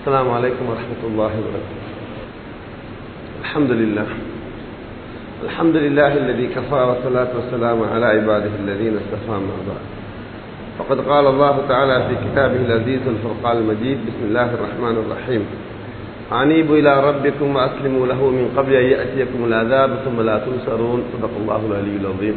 السلام عليكم ورحمة الله وبركاته الحمد لله الحمد لله الذي كفى والصلاة والسلام على عباده الذين اصطفى ما بعد فقد قال الله تعالى في كتابه العزيز الفرقان المجيد بسم الله الرحمن الرحيم أنيبوا إلى ربكم وأسلموا له من قبل أن يأتيكم العذاب ثم لا تنصرون صدق الله العلي العظيم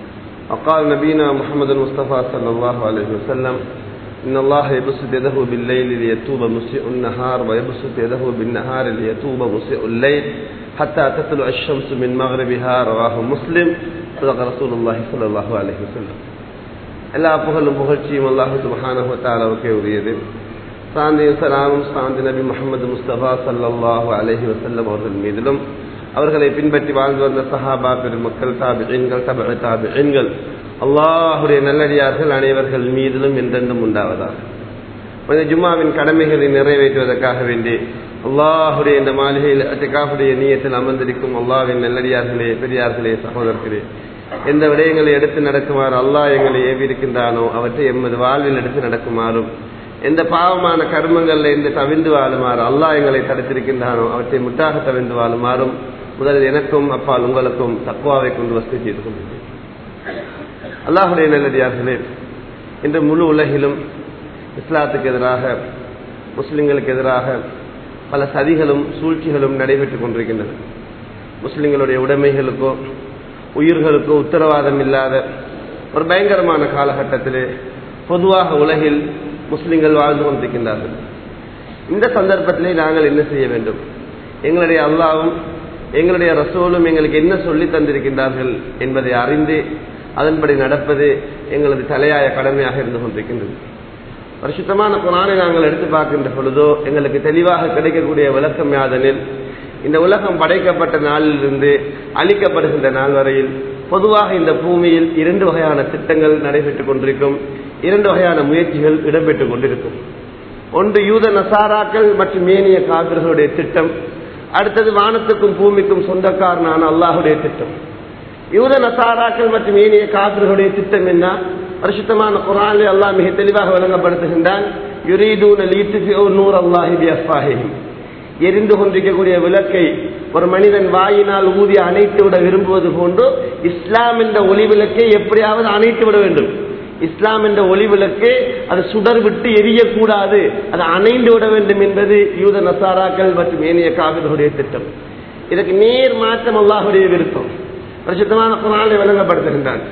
وقال نبينا محمد المصطفى صلى الله عليه وسلم إن الله يبسط يده بالليل ليتوب مسيء النهار ويبسط يده بالنهار ليتوب مسيء الليل حتى تطلع الشمس من مغربها رواه مسلم صدق رسول الله صلى الله عليه وسلم எல்லா புகழும் புகழ்ச்சியும் அல்லாஹு சுபஹானஹு தஆலாவுக்கே உரியது சாந்தியும் சலாமும் சாந்தி நபி முகமது முஸ்தபா சல்லாஹு அலஹி வசல்லம் அவர்கள் மீதிலும் அவர்களை பின்பற்றி வாழ்ந்து வந்த சஹாபா பெருமக்கள் தாபிகள் தப தாபிகள் அல்லாஹுடைய நல்லடியார்கள் அனைவர்கள் மீதிலும் என்றென்றும் உண்டாவதாக கொஞ்சம் ஜும்மாவின் கடமைகளை நிறைவேற்றுவதற்காக வேண்டி அல்லாஹுடைய இந்த மாளிகையில் அத்திகாஃபுடைய நீயத்தில் அமர்ந்திருக்கும் அல்லாவின் நல்லடியார்களே பெரியார்களே சகோதரர்களே எந்த விடயங்களை எடுத்து நடக்குமாறு அல்லாஹ் எங்களை ஏவிருக்கின்றானோ அவற்றை எமது வாழ்வில் எடுத்து நடக்குமாறும் எந்த பாவமான கர்மங்கள்ல இருந்து தவிந்து வாழுமாறு அல்லாஹ் எங்களை தடுத்திருக்கின்றானோ அவற்றை முட்டாக தவிந்து வாழுமாறும் முதலில் எனக்கும் அப்பால் உங்களுக்கும் தக்குவாவை கொண்டு வசதி செய்து கொண்டிருக்கிறேன் அல்லாஹுடைய நல்லடியார்களே இன்று முழு உலகிலும் இஸ்லாத்துக்கு எதிராக முஸ்லிம்களுக்கு எதிராக பல சதிகளும் சூழ்ச்சிகளும் நடைபெற்றுக் கொண்டிருக்கின்றன முஸ்லிம்களுடைய உடைமைகளுக்கோ உயிர்களுக்கோ உத்தரவாதம் இல்லாத ஒரு பயங்கரமான காலகட்டத்திலே பொதுவாக உலகில் முஸ்லிம்கள் வாழ்ந்து கொண்டிருக்கின்றார்கள் இந்த சந்தர்ப்பத்திலே நாங்கள் என்ன செய்ய வேண்டும் எங்களுடைய அல்லாவும் எங்களுடைய ரசோலும் எங்களுக்கு என்ன சொல்லி தந்திருக்கின்றார்கள் என்பதை அறிந்து அதன்படி நடப்பது எங்களது தலையாய கடமையாக இருந்து கொண்டிருக்கின்றது பரிசுத்தமான குரானை நாங்கள் எடுத்து பார்க்கின்ற பொழுதோ எங்களுக்கு தெளிவாக கிடைக்கக்கூடிய விளக்கம் யாதனில் இந்த உலகம் படைக்கப்பட்ட நாளிலிருந்து அழிக்கப்படுகின்ற நாள் வரையில் பொதுவாக இந்த பூமியில் இரண்டு வகையான திட்டங்கள் நடைபெற்றுக் கொண்டிருக்கும் இரண்டு வகையான முயற்சிகள் இடம்பெற்றுக் கொண்டிருக்கும் ஒன்று யூத நசாராக்கள் மற்றும் ஏனைய காவிர்களுடைய திட்டம் அடுத்தது வானத்துக்கும் பூமிக்கும் சொந்தக்காரனான அல்லாஹுடைய திட்டம் யூத நசாராக்கள் மற்றும் ஏனைய காவிர்களுடைய திட்டம் என்ன பரிசுத்தமான குரானில் அல்லாஹ் மிக தெளிவாக விளங்கப்படுத்துகின்றான் நூர் அல்லாஹி எரிந்து கொண்டிருக்கக்கூடிய விளக்கை ஒரு மனிதன் வாயினால் ஊதி அணைத்து விட விரும்புவது போன்று இஸ்லாம் என்ற ஒளி விளக்கை எப்படியாவது அணைத்து விட வேண்டும் இஸ்லாம் என்ற ஒளி விளக்கு அது சுடர் விட்டு எரியக்கூடாது அது அணைந்து விட வேண்டும் என்பது யூத நசாராக்கள் மற்றும் ஏனைய காவிர்களுடைய திட்டம் இதற்கு நேர் மாற்றம் அல்லாஹுடைய விருப்பம் பிரசித்தமான குரானை விளங்கப்படுத்துகின்றான்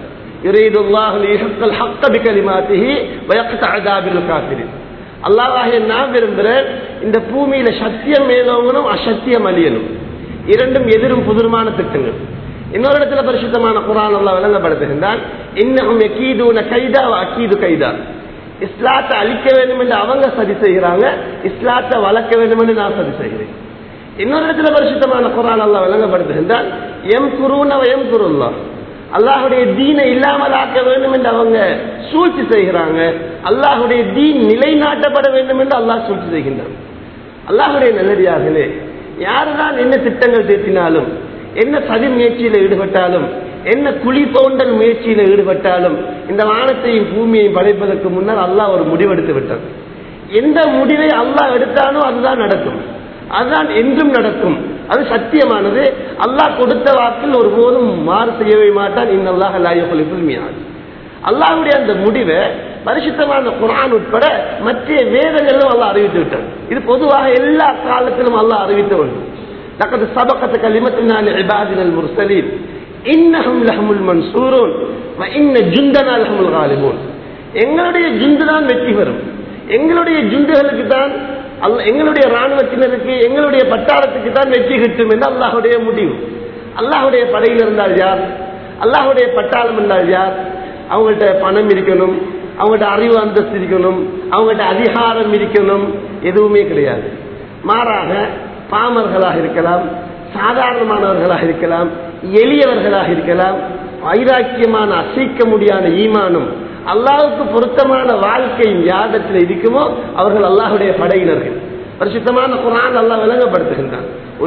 அல்லாஹாக நான் விரும்புகிறேன் இந்த பூமியில சத்தியம் மேலோங்கணும் அசத்தியம் அழியணும் இரண்டும் எதிரும் புதிருமான திட்டங்கள் இன்னொரு இடத்துல பரிசுத்தமான குரான் அல்லா விளங்கப்படுத்துகின்றான் இன்னும் எக்கீதுன கைதா அக்கீது கைதா இஸ்லாத்தை அழிக்க வேண்டும் என்று அவங்க சதி செய்கிறாங்க இஸ்லாத்தை வளர்க்க வேண்டும் என்று நான் சதி செய்கிறேன் இன்னொரு இடத்துல பரிசுத்தமான குரான் அல்லா விளங்கப்படுத்துகின்றான் எம் குருனவ எம் குருல்லா அல்லாஹுடைய தீனை இல்லாமல் ஆக்க வேண்டும் என்று அவங்க சூழ்ச்சி செய்கிறாங்க அல்லாஹுடைய தீன் நிலைநாட்டப்பட வேண்டும் என்று அல்லாஹ் சூழ்ச்சி செய்கின்றான் அல்லாஹுடைய நல்லடியார்களே யாருதான் என்ன திட்டங்கள் தீர்த்தினாலும் என்ன சதி முயற்சியில் ஈடுபட்டாலும் என்ன குழி தோண்டல் முயற்சியில் ஈடுபட்டாலும் இந்த வானத்தையும் பூமியையும் படைப்பதற்கு முன்னர் அல்லாஹ் ஒரு முடிவெடுத்து விட்டான் எந்த முடிவை அல்லாஹ் எடுத்தானோ அதுதான் நடக்கும் அதுதான் என்றும் நடக்கும் அது சத்தியமானது அல்லாஹ் கொடுத்த வாக்கில் ஒருபோதும் மாறு செய்யவே மாட்டான் இன்னல்லாஹ் அல்லாஹ் அல்லாஹுடைய அந்த முடிவை பரிசுத்தமான குரான் உட்பட மற்ற வேதங்களிலும் அல்லாஹ் அறிவித்து விட்டான் இது பொதுவாக எல்லா காலத்திலும் அல்லாஹ் அறிவித்த ஒன்று لقد سبقت كلمتنا لعبادنا المرسلين انهم لهم المنصورون وان جندنا لهم الغالبون எங்களுடைய ஜுண்டு தான் வெற்றி பெறும் எங்களுடைய ஜுண்டுகளுக்கு தான் அல்ல எங்களுடைய ராணுவத்தினருக்கு எங்களுடைய பட்டாளத்துக்கு தான் வெற்றி கிட்டும் என்று அல்லாஹுடைய முடிவு அல்லாஹுடைய படையில் இருந்தால் யார் அல்லாஹுடைய பட்டாளம் இருந்தால் யார் அவங்கள்ட்ட பணம் இருக்கணும் அவங்கள்ட்ட அறிவு அந்தஸ்து இருக்கணும் அவங்கள்ட்ட அதிகாரம் இருக்கணும் எதுவுமே கிடையாது மாறாக பாமர்களாக இருக்கலாம் சாதாரணமானவர்களாக இருக்கலாம் எளியவர்களாக இருக்கலாம் வைராக்கியமான அசைக்க முடியாத ஈமானும் அல்லாவுக்கு பொருத்தமான வாழ்க்கையும் யாதத்தில் இருக்குமோ அவர்கள் அல்லாஹுடைய படையினர்கள் பரிசுத்தமான குரான் அல்லாஹ் விளங்கப்படுத்துகின்றான்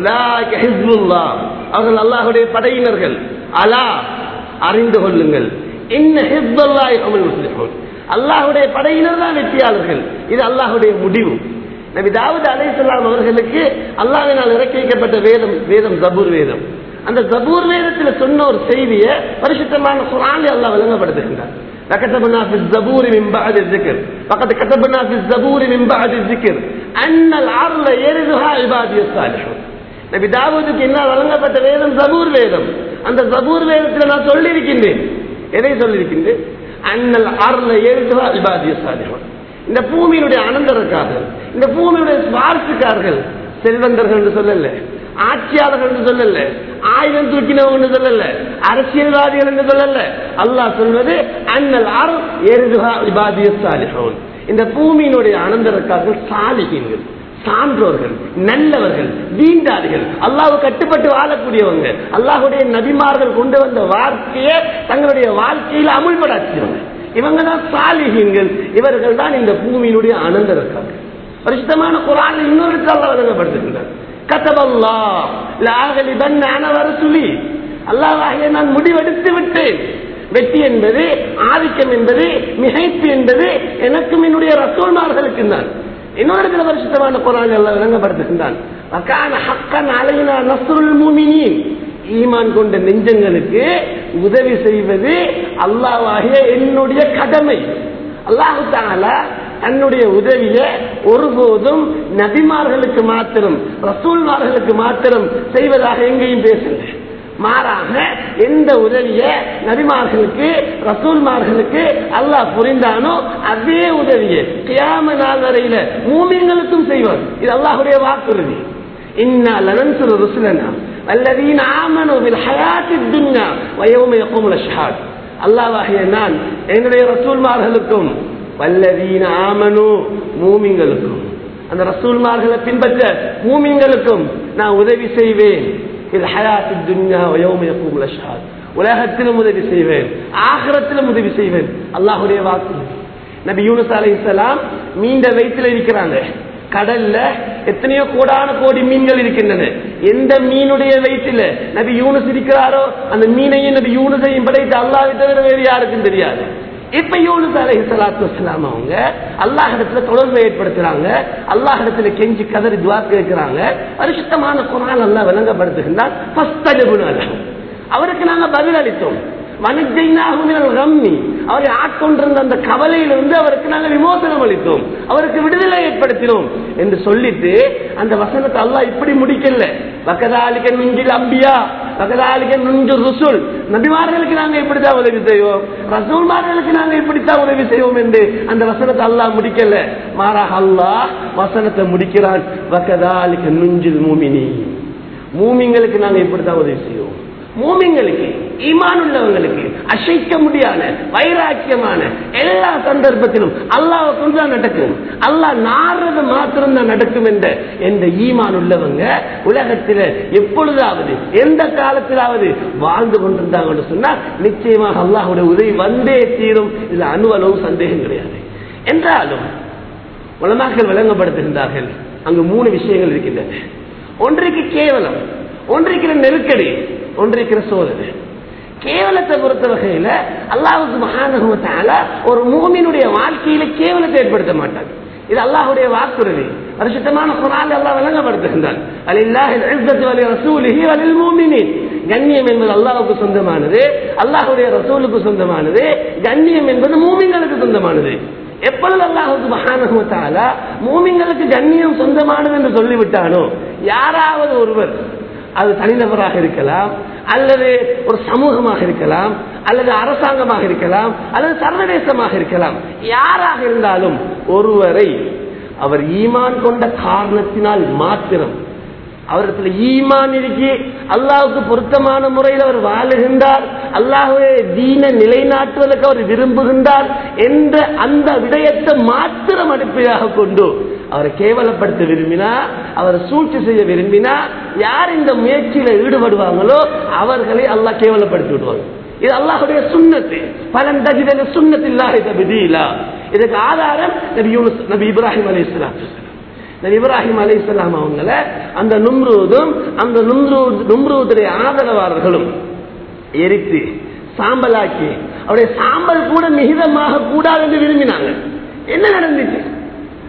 அவர்கள் அல்லாஹுடைய படையினர்கள் அலா அறிந்து கொள்ளுங்கள் என்ன ஹிஸ்பல்லாய் அமல் முஸ்லிமோன் அல்லாஹுடைய படையினர் தான் வெற்றியாளர்கள் இது அல்லாஹுடைய முடிவு நபி தாவூத் அலைஹிஸ்ஸலாம் அவர்களுக்கு அல்லாஹ்வினால் இறக்கி வைக்கப்பட்ட வேதம் வேதம் ஜபூர் வேதம் அந்த ஜபூர் வேதத்தில் சொன்ன ஒரு செய்தியை பரிசுத்தமான குரானில் அல்லாஹ் விளங்கப்படுத்துகின்றார் فكتبنا في الزبور من بعد الذكر فقد كتبنا في الزبور من بعد الذكر أن العرض يرثها عبادي الصالحون நபி தாவூதுக்கு என்ன வழங்கப்பட்ட வேதம் ஜபூர் வேதம் அந்த ஜபூர் வேதத்தில் நான் சொல்லியிருக்கின்றேன் எதை சொல்லியிருக்கின்றேன் அன்னல் அருள எழுதுவா இபாதிய சாதிகள் இந்த பூமியினுடைய அனந்தரக்காரர்கள் இந்த பூமியுடைய சுவாரசுக்காரர்கள் செல்வந்தர்கள் என்று சொல்லல ஆட்சியாளர்கள் என்று சொல்லல ஆயுதம் தூக்கினவங்க என்று சொல்லல அரசியல்வாதிகள் என்று சொல்லல அல்லாஹ் சொல்வது அன்னல் அருள் எருதுகா இபாதிய சாலிஹோன் இந்த பூமியினுடைய அனந்தரக்காரர்கள் சாலிகீன்கள் சான்றோர்கள் நல்லவர்கள் தீண்டார்கள் அல்லாஹ் கட்டுப்பட்டு வாழக்கூடியவங்க அல்லாஹுடைய நபிமார்கள் கொண்டு வந்த வாழ்க்கையை தங்களுடைய வாழ்க்கையில் அமுல்படாச்சியவங்க இவங்க தான் சாலிகீன்கள் இவர்கள் தான் இந்த பூமியினுடைய அனந்தரக்காரர்கள் பரிசுத்தமான குரான் இன்னொரு அல்லா வழங்கப்படுத்துகின்றார் கதபல்லா லாகலிபன் அனவர சொல்லி அல்லாஹாகிய நான் முடிவெடுத்து விட்டேன் வெற்றி என்பது ஆதிக்கம் என்பது மிகைப்பு என்பது எனக்கும் என்னுடைய ரசோல்மார்களுக்கு தான் இன்னொரு இடத்துல பரிசுத்தமான குரான் எல்லாம் விளங்கப்படுத்துகின்றான் அக்கான ஹக்கன் அலையினா நஸ்ருல் மூமினின் ஈமான் கொண்ட நெஞ்சங்களுக்கு உதவி செய்வது அல்லாவாகிய என்னுடைய கடமை அல்லாஹு தாலா தன்னுடைய உதவியை ஒருபோதும் நபிமார்களுக்கு மாத்திரம் ரசூல்மார்களுக்கு மாத்திரம் செய்வதாக எங்கேயும் பேசல மாறாக எந்த உதவிய நபிமார்களுக்கு ரசூல்மார்களுக்கு அல்லாஹ் புரிந்தானோ அதே உதவியை கியாம நாள் வரையில மூமியங்களுக்கும் செய்வார் இது அல்லாஹுடைய வாக்குறுதி இன்னா லனன்சுரு ருசுலனா الذين آمنوا بالحياة الدنيا ويوم يقوم الأشهاد அல்லாஹ்வாகிய நான் என்னுடைய ரசூல்மார்களுக்கும் வல்லதீன ஆமனு மூமிங்களுக்கும் அந்த ரசூல்மார்களை பின்பற்ற மூமிங்களுக்கும் நான் உதவி செய்வேன் இது ஹயாத்து துன்யா வயோம யகூமுல் அஷ்ஹாத் உலகத்திலும் உதவி செய்வேன் ஆகரத்திலும் உதவி செய்வேன் அல்லாஹுடைய வாக்கு நபி யூனுஸ் அலைஹிஸ்ஸலாம் மீண்ட வயிற்றில் இருக்கிறாங்க கடல்ல எத்தனையோ கோடான கோடி மீன்கள் இருக்கின்றன எந்த மீனுடைய வயிற்றில் நபி யூனுஸ் இருக்கிறாரோ அந்த மீனையும் நபி யூனுஸையும் படைத்து அல்லாவை தவிர வேறு யாருக்கும் தெரியாது இப்ப யூனுஸ் அலைஹி ஸலாத்து வஸலாம் அவங்க அல்லாஹ் இடத்துல தொடர்பு ஏற்படுத்துறாங்க அல்லாஹ் இடத்துல கெஞ்சி கதறி துவா கேட்கிறாங்க பரிசுத்தமான குரான் அல்லாஹ் விளங்கப்படுத்துகின்றான் ஃபஸ்தஜபுனா லஹு. அவருக்கு நாங்க பதில் அளித்தோம் ரம்மி அவரை ஆட்கொண்டிருந்த அந்த கவலையிலிருந்து அவருக்கு நாங்கள் விமோசனம் அளித்தோம் அவருக்கு விடுதலை ஏற்படுத்தினோம் என்று சொல்லிட்டு அந்த வசனத்தை அல்லாஹ் இப்படி முடிக்கல வக்கதாலிக்க நுஞ்சில் அம்பியா வக்கதாலிக்க நுஞ்சு ருசுல் நபிமார்களுக்கு நாங்க இப்படித்தான் உதவி செய்வோம் ரசூல்மார்களுக்கு நாங்க இப்படித்தான் உதவி செய்வோம் என்று அந்த வசனத்தை அல்லாஹ் முடிக்கல மாறாக அல்லாஹ் வசனத்தை முடிக்கிறான் வக்கதாலிக்க நுஞ்சில் மூமினி மூமிங்களுக்கு நாங்க இப்படித்தான் உதவி செய்வோம் மூமிங்களுக்கு ஈமான் உள்ளவங்களுக்கு அசைக்க முடியாத வைராக்கியமான எல்லா சந்தர்ப்பத்திலும் அல்லாஹ் கொண்டுதான் நடக்கும் அல்லாஹ் நாடுறது மாத்திரம் தான் நடக்கும் என்ற எந்த ஈமான் உள்ளவங்க உலகத்தில் எப்பொழுதாவது எந்த காலத்திலாவது வாழ்ந்து கொண்டிருந்தாங்க சொன்னா நிச்சயமாக அல்லாஹுடைய உதவி வந்தே தீரும் இதுல அணுவளவும் சந்தேகம் கிடையாது என்றாலும் உலமாக்கள் விளங்கப்படுத்துகின்றார்கள் அங்கு மூணு விஷயங்கள் இருக்கின்றன ஒன்றைக்கு கேவலம் ஒன்றைக்கிற நெருக்கடி ஒன்றைக்கிற சோதனை கேவலத்தை பொறுத்த வகையில அல்லாஹுக்கு மகானகமத்தால ஒரு மூமினுடைய வாழ்க்கையில கேவலத்தை ஏற்படுத்த மாட்டாங்க இது அல்லாஹுடைய வாக்குறுதி பரிசுத்தமான குரான் அல்லாஹ் விளங்கப்படுத்துகின்றான் அலில்லாஹில் இஸ்ஸத்து வலி ரசூலிஹி வலில் மூமினின் கண்ணியம் என்பது அல்லாஹ்வுக்கு சொந்தமானது அல்லாஹ்வுடைய ரசூலுக்கு சொந்தமானது கண்ணியம் என்பது மூமிங்களுக்கு சொந்தமானது எப்பொழுது அல்லாஹுக்கு மகானகமத்தால மூமிங்களுக்கு கண்ணியம் சொந்தமானது என்று சொல்லிவிட்டானோ யாராவது ஒருவர் அது தனிநபராக இருக்கலாம் அல்லது ஒரு சமூகமாக இருக்கலாம் அல்லது அரசாங்கமாக இருக்கலாம் அல்லது சர்வதேசமாக இருக்கலாம் யாராக இருந்தாலும் ஒருவரை அவர் ஈமான் கொண்ட காரணத்தினால் மாத்திரம் அவரிடத்துல ஈமான் இருக்கி அல்லாவுக்கு பொருத்தமான முறையில் அவர் வாழுகின்றார் அல்லாஹுவே தீன நிலைநாட்டுவதற்கு அவர் விரும்புகின்றார் என்ற அந்த விடயத்தை மாத்திரம் அடிப்படையாக கொண்டு அவரை கேவலப்படுத்த விரும்பினா அவரை சூழ்ச்சி செய்ய விரும்பினா யார் இந்த முயற்சியில ஈடுபடுவாங்களோ அவர்களை அல்லாஹ் கேவலப்படுத்தி விடுவாங்க இது அல்லாஹுடைய சுண்ணத்து பலன் தஜிதல சுண்ணத்தில்லாஹி தபிதீலா இதுக்கு ஆதாரம் நபி யூனுஸ் நபி இப்ராஹிம் அலைஹிஸ்ஸலாத்து நபி இப்ராஹிம் அலை இஸ்லாம் அவங்கள அந்த நும்ரூதும் அந்த நும்ரூத் நும்ரூதுடைய ஆதரவாளர்களும் எரித்து சாம்பலாக்கி அவருடைய சாம்பல் கூட மிகிதமாக கூடாது என்று விரும்பினாங்க என்ன நடந்துச்சு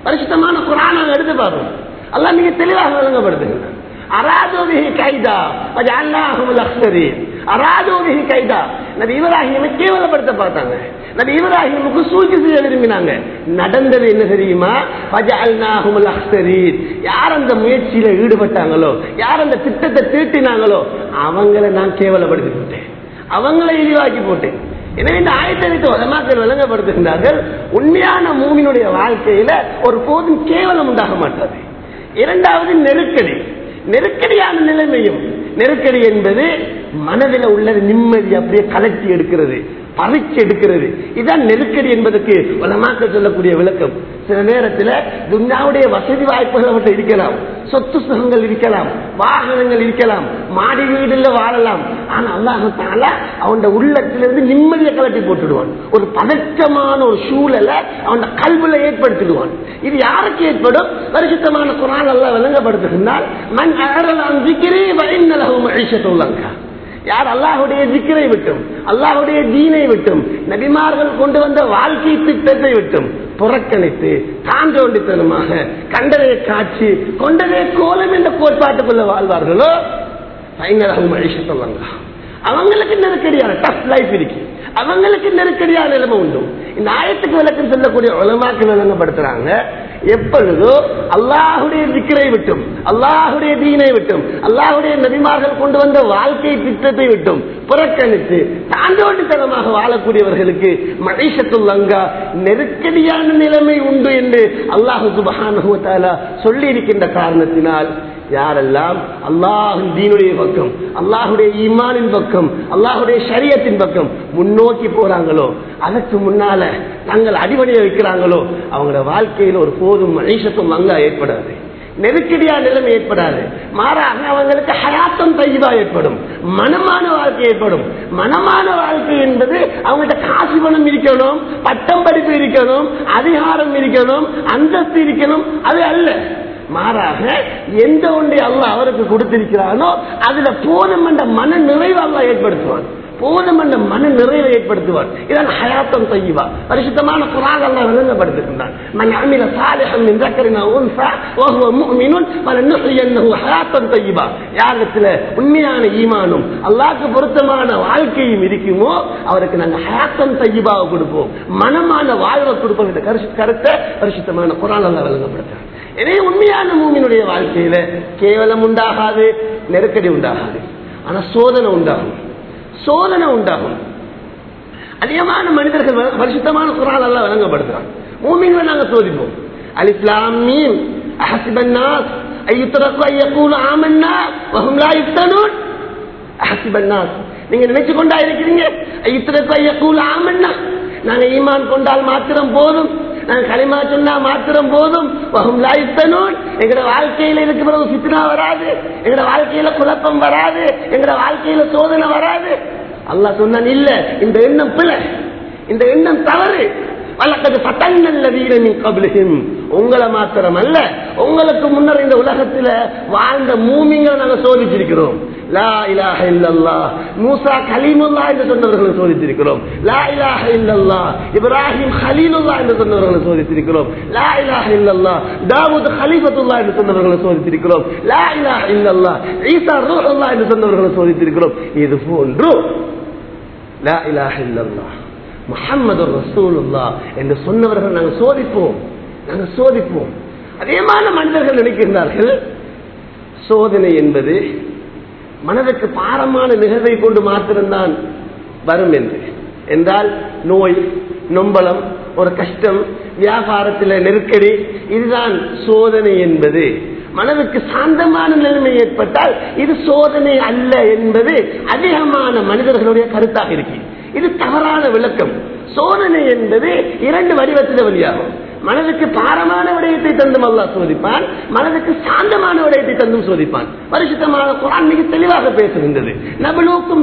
பரிசுத்தமான குரானை எடுத்து பாருங்க அல்லாஹ் மிக தெளிவாக விளங்கப்படுத்துகிறார் அராதோபிஹி கைதா அல்லாஹுல் அக்ஸரீன் அராதோபிஹி கைதா நபி இப்ராஹிமை கேவலப்படுத்த பார்த்தாங்க நபி இப்ராஹிமுக்கு சூழ்ச்சி செய்ய விரும்பினாங்க நடந்தது என்ன தெரியுமா பஜஅல்நாஹுல் அக்ஸரீன் யார் அந்த முயற்சியில ஈடுபட்டாங்களோ யார் அந்த திட்டத்தை தீட்டினாங்களோ அவங்கள நான் கேவலப்படுத்தி போட்டேன் அவங்களை இழிவாக்கி போட்டேன் எனவே இந்த ஆயத்தை வைத்து உலமாக்கள் விளங்கப்படுத்துகின்றார்கள் உண்மையான மூவினுடைய வாழ்க்கையில ஒரு போதும் கேவலம் உண்டாக மாட்டாது இரண்டாவது நெருக்கடி நெருக்கடியான நிலைமையும் நெருக்கடி என்பது மனதில் உள்ளது நிம்மதி அப்படியே கலட்டி எடுக்கிறது பறிச்சு எடுக்கிறது இதுதான் நெருக்கடி என்பதற்கு உலமாக்கள் சொல்லக்கூடிய விளக்கம் சில நேரத்தில் துன்யாவுடைய வசதி வாய்ப்புகள் அவற்றை இருக்கலாம் சொத்து சுகங்கள் இருக்கலாம் வாகனங்கள் இருக்கலாம் மாடி வீடுல வாழலாம் ஆனா அல்லாஹால அவன் உள்ளத்திலிருந்து நிம்மதியை கலட்டி போட்டுடுவான் ஒரு பதற்றமான ஒரு சூழலை அவன் கல்வில ஏற்படுத்திடுவான் இது யாருக்கு ஏற்படும் பரிசுத்தமான குரான் அல்ல விளங்கப்படுத்துகின்றால் மண் அகரலாம் திக்கிறே வயநலகும் அழிச்சத்துள்ளாங்க யார் அல்லாஹுடைய ஜிக்கரை விட்டும் அல்லாஹுடைய தீனை விட்டும் நபிமார்கள் கொண்டு வந்த வாழ்க்கை திட்டத்தை விட்டும் புறக்கணித்து தாண்டோண்டித்தனமாக கண்டதை காட்சி கொண்டதே கோலம் என்ற கோட்பாட்டுக்குள்ள வாழ்வார்களோ பயங்கரகம் அழிச்சத்துள்ளாங்க அவங்களுக்கு நெருக்கடியான டஃப் லைஃப் இருக்கு அவங்களுக்கு நெருக்கடியான நிலைமை உண்டு இந்த ஆயத்துக்கு விளக்கம் சொல்லக்கூடிய உலமாக்கு விளங்கப்படுத்துறாங்க எப்பொழுதோ அல்லாஹுடைய திக்கரை விட்டும் அல்லாஹுடைய தீனை விட்டும் அல்லாஹுடைய நபிமார்கள் கொண்டு வந்த வாழ்க்கை திட்டத்தை விட்டும் புறக்கணித்து தாண்டோட்டித்தனமாக வாழக்கூடியவர்களுக்கு மழைசத்துள்ளங்கா நெருக்கடியான நிலைமை உண்டு என்று அல்லாஹு சுபஹானுவத்தாலா சொல்லி இருக்கின்ற காரணத்தினால் யாரெல்லாம் அல்லாஹின் தீனுடைய பக்கம் அல்லாஹுடைய ஈமானின் பக்கம் அல்லாஹுடைய சரியத்தின் பக்கம் முன்னோக்கி போறாங்களோ அதற்கு முன்னால தங்கள் அடிபணிய வைக்கிறாங்களோ அவங்களோட வாழ்க்கையில் ஒரு போதும் மனுஷத்தும் அங்க ஏற்படாது நெருக்கடியா நிலைமை ஏற்படாது மாறாக அவங்களுக்கு ஹயாத்தம் தைவா ஏற்படும் மனமான வாழ்க்கை ஏற்படும் மனமான வாழ்க்கை என்பது அவங்கள்ட்ட காசு பணம் இருக்கணும் பட்டம் படிப்பு இருக்கணும் அதிகாரம் இருக்கணும் அந்தஸ்து இருக்கணும் அது அல்ல மாறாக எந்த ஒன்றை அல்ல அவருக்கு கொடுத்திருக்கிறானோ அதுல போதும் என்ற மன நிறைவு அல்ல ஏற்படுத்துவான் போதும் என்ற மன நிறைவை ஏற்படுத்துவார் இதான் ஹயாத்தம் தையவா பரிசுத்தமான குரான் அல்ல விளங்கப்படுத்துகின்றான் மன் அமில சாலிஹம் மின் ذكرنا انثى وهو مؤمن فلنحيينه حياه طيبه யாரிடத்துல உண்மையான ஈமானும் அல்லாஹ்க்கு பொருத்தமான வாழ்க்கையும் இருக்குமோ அவருக்கு நாங்க ஹயாத்தம் தையபாவை கொடுப்போம் மனமான வாழ்வை கொடுப்போம் இந்த கருத்தை பரிசுத்தமான குரான் அல்ல விளங்கப்படுத்துறான் எனவே உண்மையான மூமினுடைய வாழ்க்கையில கேவலம் உண்டாகாது நெருக்கடி உண்டாகாது ஆனா சோதனை உண்டாகும் சோதனை உண்டாகும் அதிகமான மனிதர்கள் பரிசுத்தமான குரான் எல்லாம் வழங்கப்படுத்துறாங்க மூமிங்களை நாங்க சோதிப்போம் அலிஸ்லாம் மீன் அஹசிபன்னாஸ் ஐயுத்தரக்கு ஐயக்கூல ஆமன்னா வஹும் லா யுஃப்தனூன் அஹசிபன்னாஸ் நீங்க நினைச்சு கொண்டா இருக்கிறீங்க ஐயுத்தரக்கு ஐயக்கூல ஆமன்னா நாங்க ஈமான் கொண்டால் மாத்திரம் போதும் நாங்க களிமா சொன்னா மாத்திரம் போதும் வகும் லாய்த்தனூன் எங்கட வாழ்க்கையில இதுக்கு பிறகு சித்தனா வராது எங்கட வாழ்க்கையில குழப்பம் வராது எங்கட வாழ்க்கையில சோதனை வராது அல்லாஹ் சொன்னான் இல்ல இந்த எண்ணம் பிழை இந்த எண்ணம் தவறு வழக்கது பட்டங்கள்ல வீரனின் கபிலிகும் உங்களை மாத்திரம் அல்ல உங்களுக்கு முன்னர் இந்த உலகத்துல வாழ்ந்த மூமிங்களை நாங்க சோதிச்சிருக்கிறோம் லா இலாஹ இல்லல்லா மூசா கலீமுல்லா என்று சொன்னவர்களை சோதித்திருக்கிறோம் லா இலாஹ இல்லல்லா இப்ராஹிம் ஹலீலுல்லா என்று சொன்னவர்களை சோதித்திருக்கிறோம் லா இலாஹ இல்லல்லா தாவூத் ஹலீஃபத்துல்லா என்று சொன்னவர்களை சோதித்திருக்கிறோம் லா இலாஹ இல்லல்லா ஈசா ரூஹுல்லா என்று சொன்னவர்களை சோதித்திருக்கிறோம் இது போன்று லா இலாஹ இல்லல்லா முஹம்மது ரசூலுல்லா என்று சொன்னவர்கள் நாங்கள் சோதிப்போம் நாங்கள் சோதிப்போம் அதிகமான மனிதர்கள் நினைக்கின்றார்கள் சோதனை என்பது மனதுக்கு பாரமான நிகழ்வை கொண்டு மாத்திரம்தான் வரும் என்று என்றால் நோய் நொம்பலம் ஒரு கஷ்டம் வியாபாரத்தில் நெருக்கடி இதுதான் சோதனை என்பது மனதுக்கு சாந்தமான நிலைமை ஏற்பட்டால் இது சோதனை அல்ல என்பது அதிகமான மனிதர்களுடைய கருத்தாக இருக்கு இது தவறான விளக்கம் சோதனை என்பது இரண்டு வடிவத்தில் வெளியாகும் மனதுக்கு பாரமான விடயத்தை தந்தும் அல்லா சோதிப்பான் மனதுக்கு சாந்தமான விடயத்தை தந்தும் சோதிப்பான் பரிசுத்தமான குரான் மிக தெளிவாக பேசுகின்றது நபலூக்கும்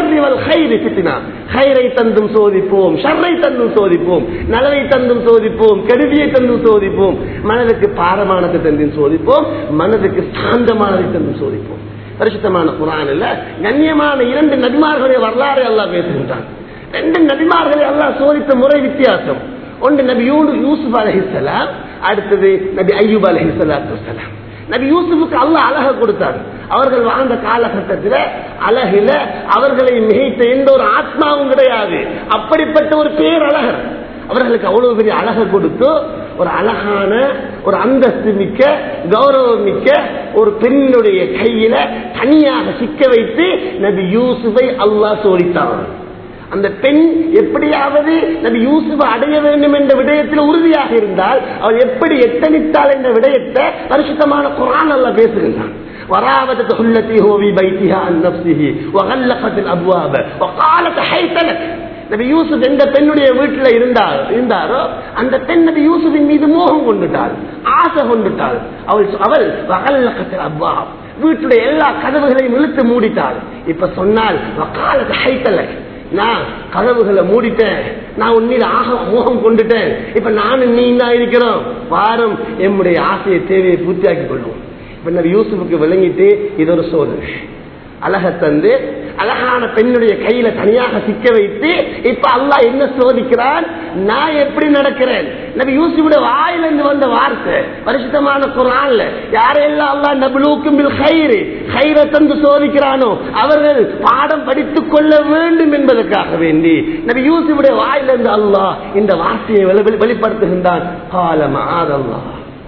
ஹைரை தந்தும் சோதிப்போம் ஷர்ரை தந்தும் சோதிப்போம் நலவை தந்தும் சோதிப்போம் கருவியை தந்தும் சோதிப்போம் மனதுக்கு பாரமானதை தந்தும் சோதிப்போம் மனதுக்கு சாந்தமானதை தந்தும் சோதிப்போம் பரிசுத்தமான குரானில் கண்ணியமான இரண்டு நபிமார்களுடைய வரலாறு எல்லாம் பேசுகின்றான் ரெண்டு நபிமார்களை எல்லாம் சோதித்த முறை வித்தியாசம் ஒன்று நபி யூசுப் அலஹிசலாம் அடுத்தது நபி ஐயூப் அலஹி சலாத்து வசலாம் நபி யூசுஃபுக்கு அல்லாஹ் அழக கொடுத்தார் அவர்கள் வாழ்ந்த காலகட்டத்தில் அழகில அவர்களை மிகைத்த எந்த ஒரு ஆத்மாவும் கிடையாது அப்படிப்பட்ட ஒரு பேரழகர் அவர்களுக்கு அவ்வளவு பெரிய அழக கொடுத்து ஒரு அழகான ஒரு அந்தஸ்து மிக்க கௌரவம் மிக்க ஒரு பெண்ணுடைய கையில தனியாக சிக்க வைத்து நபி யூசுஃபை அல்லாஹ் சோதித்தான் அந்த பெண் எப்படியாவது நபி யூசுஃபை அடைய வேண்டும் என்ற விடயத்தில் உறுதியாக இருந்தால் அவள் எப்படி எத்தனித்தாள் என்ற விடயத்தை பரிசுத்தமான குரான் அல்ல பேசுகின்றான் وراودت التي هو في بيتها عن نفسه وغلقت الابواب وقالت حيث لك நபி யூசுப் எந்த பெண்ணுடைய வீட்டில் இருந்தார் இருந்தாரோ அந்த பெண் நபி யூசுஃபின் மீது மோகம் கொண்டுட்டாள் ஆசை கொண்டுட்டாள் அவள் அவள் வகல்லக்கத்தில் அவ்வா வீட்டுடைய எல்லா கதவுகளையும் இழுத்து மூடிட்டாள் இப்ப சொன்னால் வக்காலத்து ஹைத்தலை நான் கதவுகளை மூடிட்டேன் நான் உன்னில் ஆக மோகம் கொண்டுட்டேன் இப்ப நானும் நீ தான் இருக்கிறோம் வாரம் எம்முடைய ஆசையை தேவையை பூர்த்தியாக்கி கொள்வோம் இப்ப நபி யூசுஃபுக்கு விளங்கிட்டு இது ஒரு சோதனை அழக தந்து அழகான பெண்ணுடைய கையில தனியாக சிக்க வைத்து இப்ப அல்லாஹ் என்ன சோதிக்கிறான் நான் எப்படி நடக்கிறேன் நபி யூசுஃபுடைய வாயிலிருந்து வந்த வார்த்தை பரிசுத்தமான குரான்ல யாரெல்லாம் அல்லாஹ் நபுலூக்கும் பில் கயிறு கயிறை தந்து சோதிக்கிறானோ அவர்கள் பாடம் படித்துக் கொள்ள வேண்டும் என்பதற்காக வேண்டி நபி யூசுஃபுடைய வாயிலிருந்து அல்லாஹ் இந்த வார்த்தையை வெளி- வெளிப்படுத்துகின்றான் காலமாதல்லா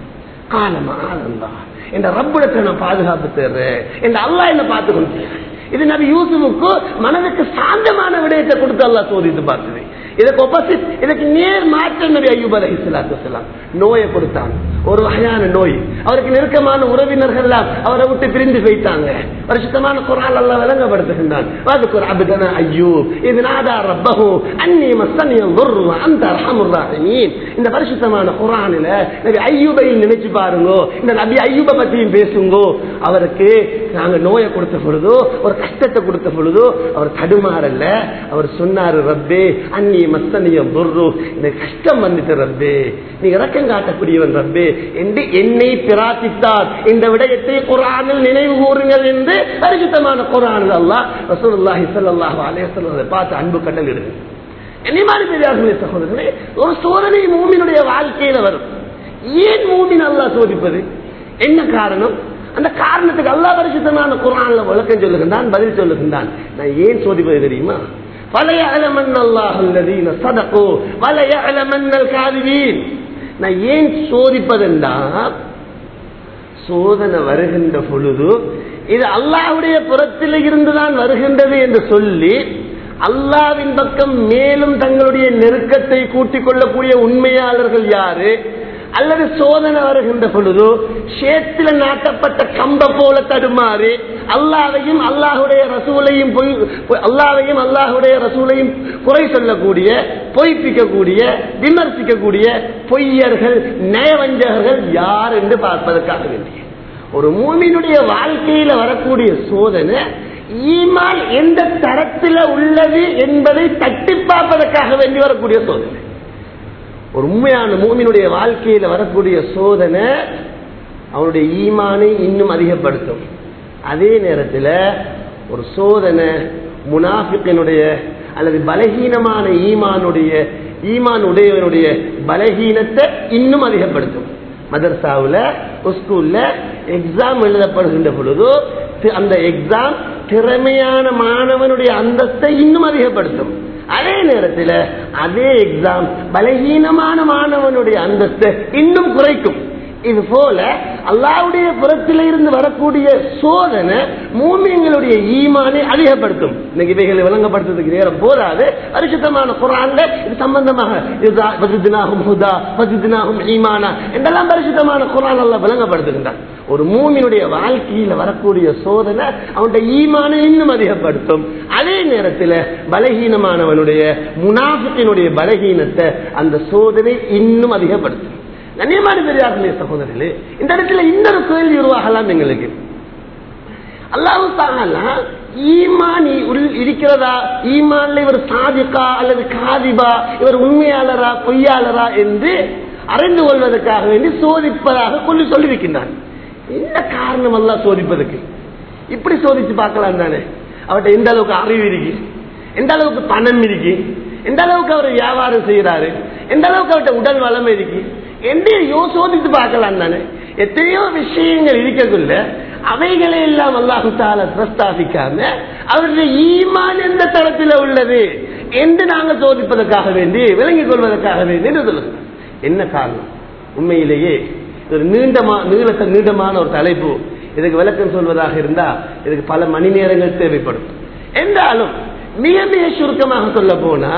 காலமாதல்லா என்ற ரப்பிடத்தை நான் பாதுகாப்பு தேர்றேன் என்ற அல்லாஹ் என்ன பார்த்து கொண்டு இது நபி யூசுஃபுக்கு மனதுக்கு சாந்தமான விடயத்தை கொடுத்து அல்லாஹ் சோதித்து பார்த்தது இதுக்கு ஒப்போசிட் இதுக்கு நேர் மாற்றம் நபி ஐயூப் அலி இஸ்லாத்து நோயை கொடுத்தான் ஒரு வகையான நோய் அவருக்கு நெருக்கமான உறவினர்கள் எல்லாம் அவரை விட்டு பிரிந்து வைத்தாங்க பரிசுத்தமான குரான் எல்லாம் விளங்கப்படுத்துகின்றான் வாதுக்குர் அபுதன ஐயூப் இது நாதா ரப்பஹு அன்னி மஸ்தனியம் துர்ரு அந்த அர்ஹமுர் ராஹிமீன் இந்த பரிசுத்தமான குரானில நபி ஐயூபையும் நினைச்சு பாருங்க இந்த நபி ஐயூபை பத்தியும் பேசுங்கோ அவருக்கு நாங்க நோயை கொடுத்த பொழுதோ ஒரு கஷ்டத்தை கொடுத்த பொழுதோ அவர் தடுமாறல்ல அவர் சொன்னாரு ரப்பே அன்னி மஸ்தனியம் துர்ரு இந்த கஷ்டம் வந்துட்டு ரப்பே நீ இறக்கம் காட்டக்கூடியவன் ரப்பே என்று என்னை பிரார்த்தித்தார் இந்த விடயத்தை குரானில் நினைவு கூறுங்கள் என்று பரிசுத்தமான குரானில் அல்லாஹ் ரசூலுல்லாஹி ஸல்லல்லாஹு அலைஹி வஸல்லம் அதை பார்த்து அன்பு கட்டல் இருக்கு என்னைமாரி பெரியார்களே சகோதரர்களே ஒரு சோதனை மூமினுடைய வாழ்க்கையில வரும் ஏன் மூமின் அல்லாஹ் சோதிப்பது என்ன காரணம் அந்த காரணத்துக்கு அல்லாஹ் பரிசுத்தமான குரான்ல விளக்கம் சொல்லுகின்றான் பதில் சொல்லுகின்றான் நான் ஏன் சோதிப்பது தெரியுமா فَلَيَعْلَمَنَّ اللَّهُ الَّذِينَ صَدَقُوا وَلَيَعْلَمَنَّ الْكَاذِبِينَ நான் ஏன் சோதிப்பதென்றா சோதனை வருகின்ற பொழுது இது அல்லாஹ்வுடைய புறத்தில் இருந்துதான் வருகின்றது என்று சொல்லி அல்லாவின் பக்கம் மேலும் தங்களுடைய நெருக்கத்தை கூட்டிக் கொள்ளக்கூடிய உண்மையாளர்கள் யாரு அல்லது சோதனை வருகின்ற பொழுது சேத்துல நாட்டப்பட்ட கம்ப போல தடுமாறி அல்லாவையும் அல்லாஹுடைய ரசூலையும் பொய் அல்லாவையும் அல்லாஹுடைய ரசூலையும் குறை சொல்லக்கூடிய பொய்ப்பிக்கக்கூடிய விமர்சிக்கக்கூடிய பொய்யர்கள் நயவஞ்சகர்கள் யார் என்று பார்ப்பதற்காக வேண்டிய ஒரு மூமினுடைய வாழ்க்கையில வரக்கூடிய சோதனை ஈமான் எந்த தரத்தில் உள்ளது என்பதை தட்டி பார்ப்பதற்காக வேண்டி வரக்கூடிய சோதனை ஒரு உண்மையான மூமினுடைய வாழ்க்கையில வரக்கூடிய சோதனை அவனுடைய ஈமானை இன்னும் அதிகப்படுத்தும் அதே நேரத்தில் ஒரு சோதனை முனாஃபிக்கினுடைய அல்லது பலகீனமான ஈமானுடைய ஈமான் உடையவனுடைய பலகீனத்தை இன்னும் அதிகப்படுத்தும் மதர்சாவுல ஸ்கூல்ல எக்ஸாம் எழுதப்படுகின்ற பொழுது தி- அந்த எக்ஸாம் திறமையான மாணவனுடைய அந்தஸ்தை இன்னும் அதிகப்படுத்தும் அதே நேரத்தில் அதே எக்ஸாம் பலகீனமான மாணவனுடைய அந்தஸ்தை இன்னும் குறைக்கும் இது போல அல்லாவுடைய புறத்தில இருந்து வரக்கூடிய சோதனை மூமியங்களுடைய ஈமானை அதிகப்படுத்தும் இன்னைக்கு இவைகளை விளங்கப்படுத்துறதுக்கு நேரம் போதாது பரிசுத்தமான குரான்ல இது சம்பந்தமாக இதுதான் வஜித்னாஹும் ஹுதா வஜித்னாஹும் ஈமானா என்றெல்லாம் பரிசுத்தமான குரான் எல்லாம் விளங்கப்படுத்துகின்றான் ஒரு மூமியினுடைய வாழ்க்கையில வரக்கூடிய சோதனை அவனுடைய ஈமானை இன்னும் அதிகப்படுத்தும் அதே நேரத்தில் பலகீனமானவனுடைய முனாஃபிக்கினுடைய பலகீனத்தை அந்த சோதனை இன்னும் அதிகப்படுத்தும் கண்ணியமான பெரியார்களே சகோதரர்களே இந்த இடத்துல இன்னொரு கேள்வி உருவாகலாம் எங்களுக்கு அல்லாஹு தாலா ஈமான் இ- உள் இருக்கிறதா ஈமான்ல இவர் சாதிக்கா அல்லது காதிபா இவர் உண்மையாளரா பொய்யாளரா என்று அறிந்து கொள்வதற்காக வேண்டி சோதிப்பதாக கொண்டு சொல்லியிருக்கின்றான் என்ன காரணம் எல்லாம் சோதிப்பதற்கு இப்படி சோதிச்சு பார்க்கலாம் தானே அவர்கிட்ட எந்த அளவுக்கு அறிவு இருக்கு எந்த அளவுக்கு பணம் இருக்கு எந்த அளவுக்கு அவர் வியாபாரம் செய்யறாரு எந்த அளவுக்கு அவர்கிட்ட உடல் வளம் இருக்கு என்று யோசோதித்து பார்க்கலாம் தானே எத்தனையோ விஷயங்கள் இருக்கக்குள்ள அவைகளை எல்லாம் அல்லாஹு தால பிரஸ்தாபிக்காம அவருடைய ஈமான் எந்த தளத்தில் உள்ளது என்று நாங்கள் சோதிப்பதற்காக வேண்டி விளங்கிக் கொள்வதற்காக வேண்டி என்று சொல்லுங்க என்ன காரணம் உண்மையிலேயே ஒரு நீண்டமா நீளத்த நீண்டமான ஒரு தலைப்பு இதுக்கு விளக்கம் சொல்வதாக இருந்தா இதுக்கு பல மணி நேரங்கள் தேவைப்படும் என்றாலும் மிக மிக சுருக்கமாக சொல்ல போனா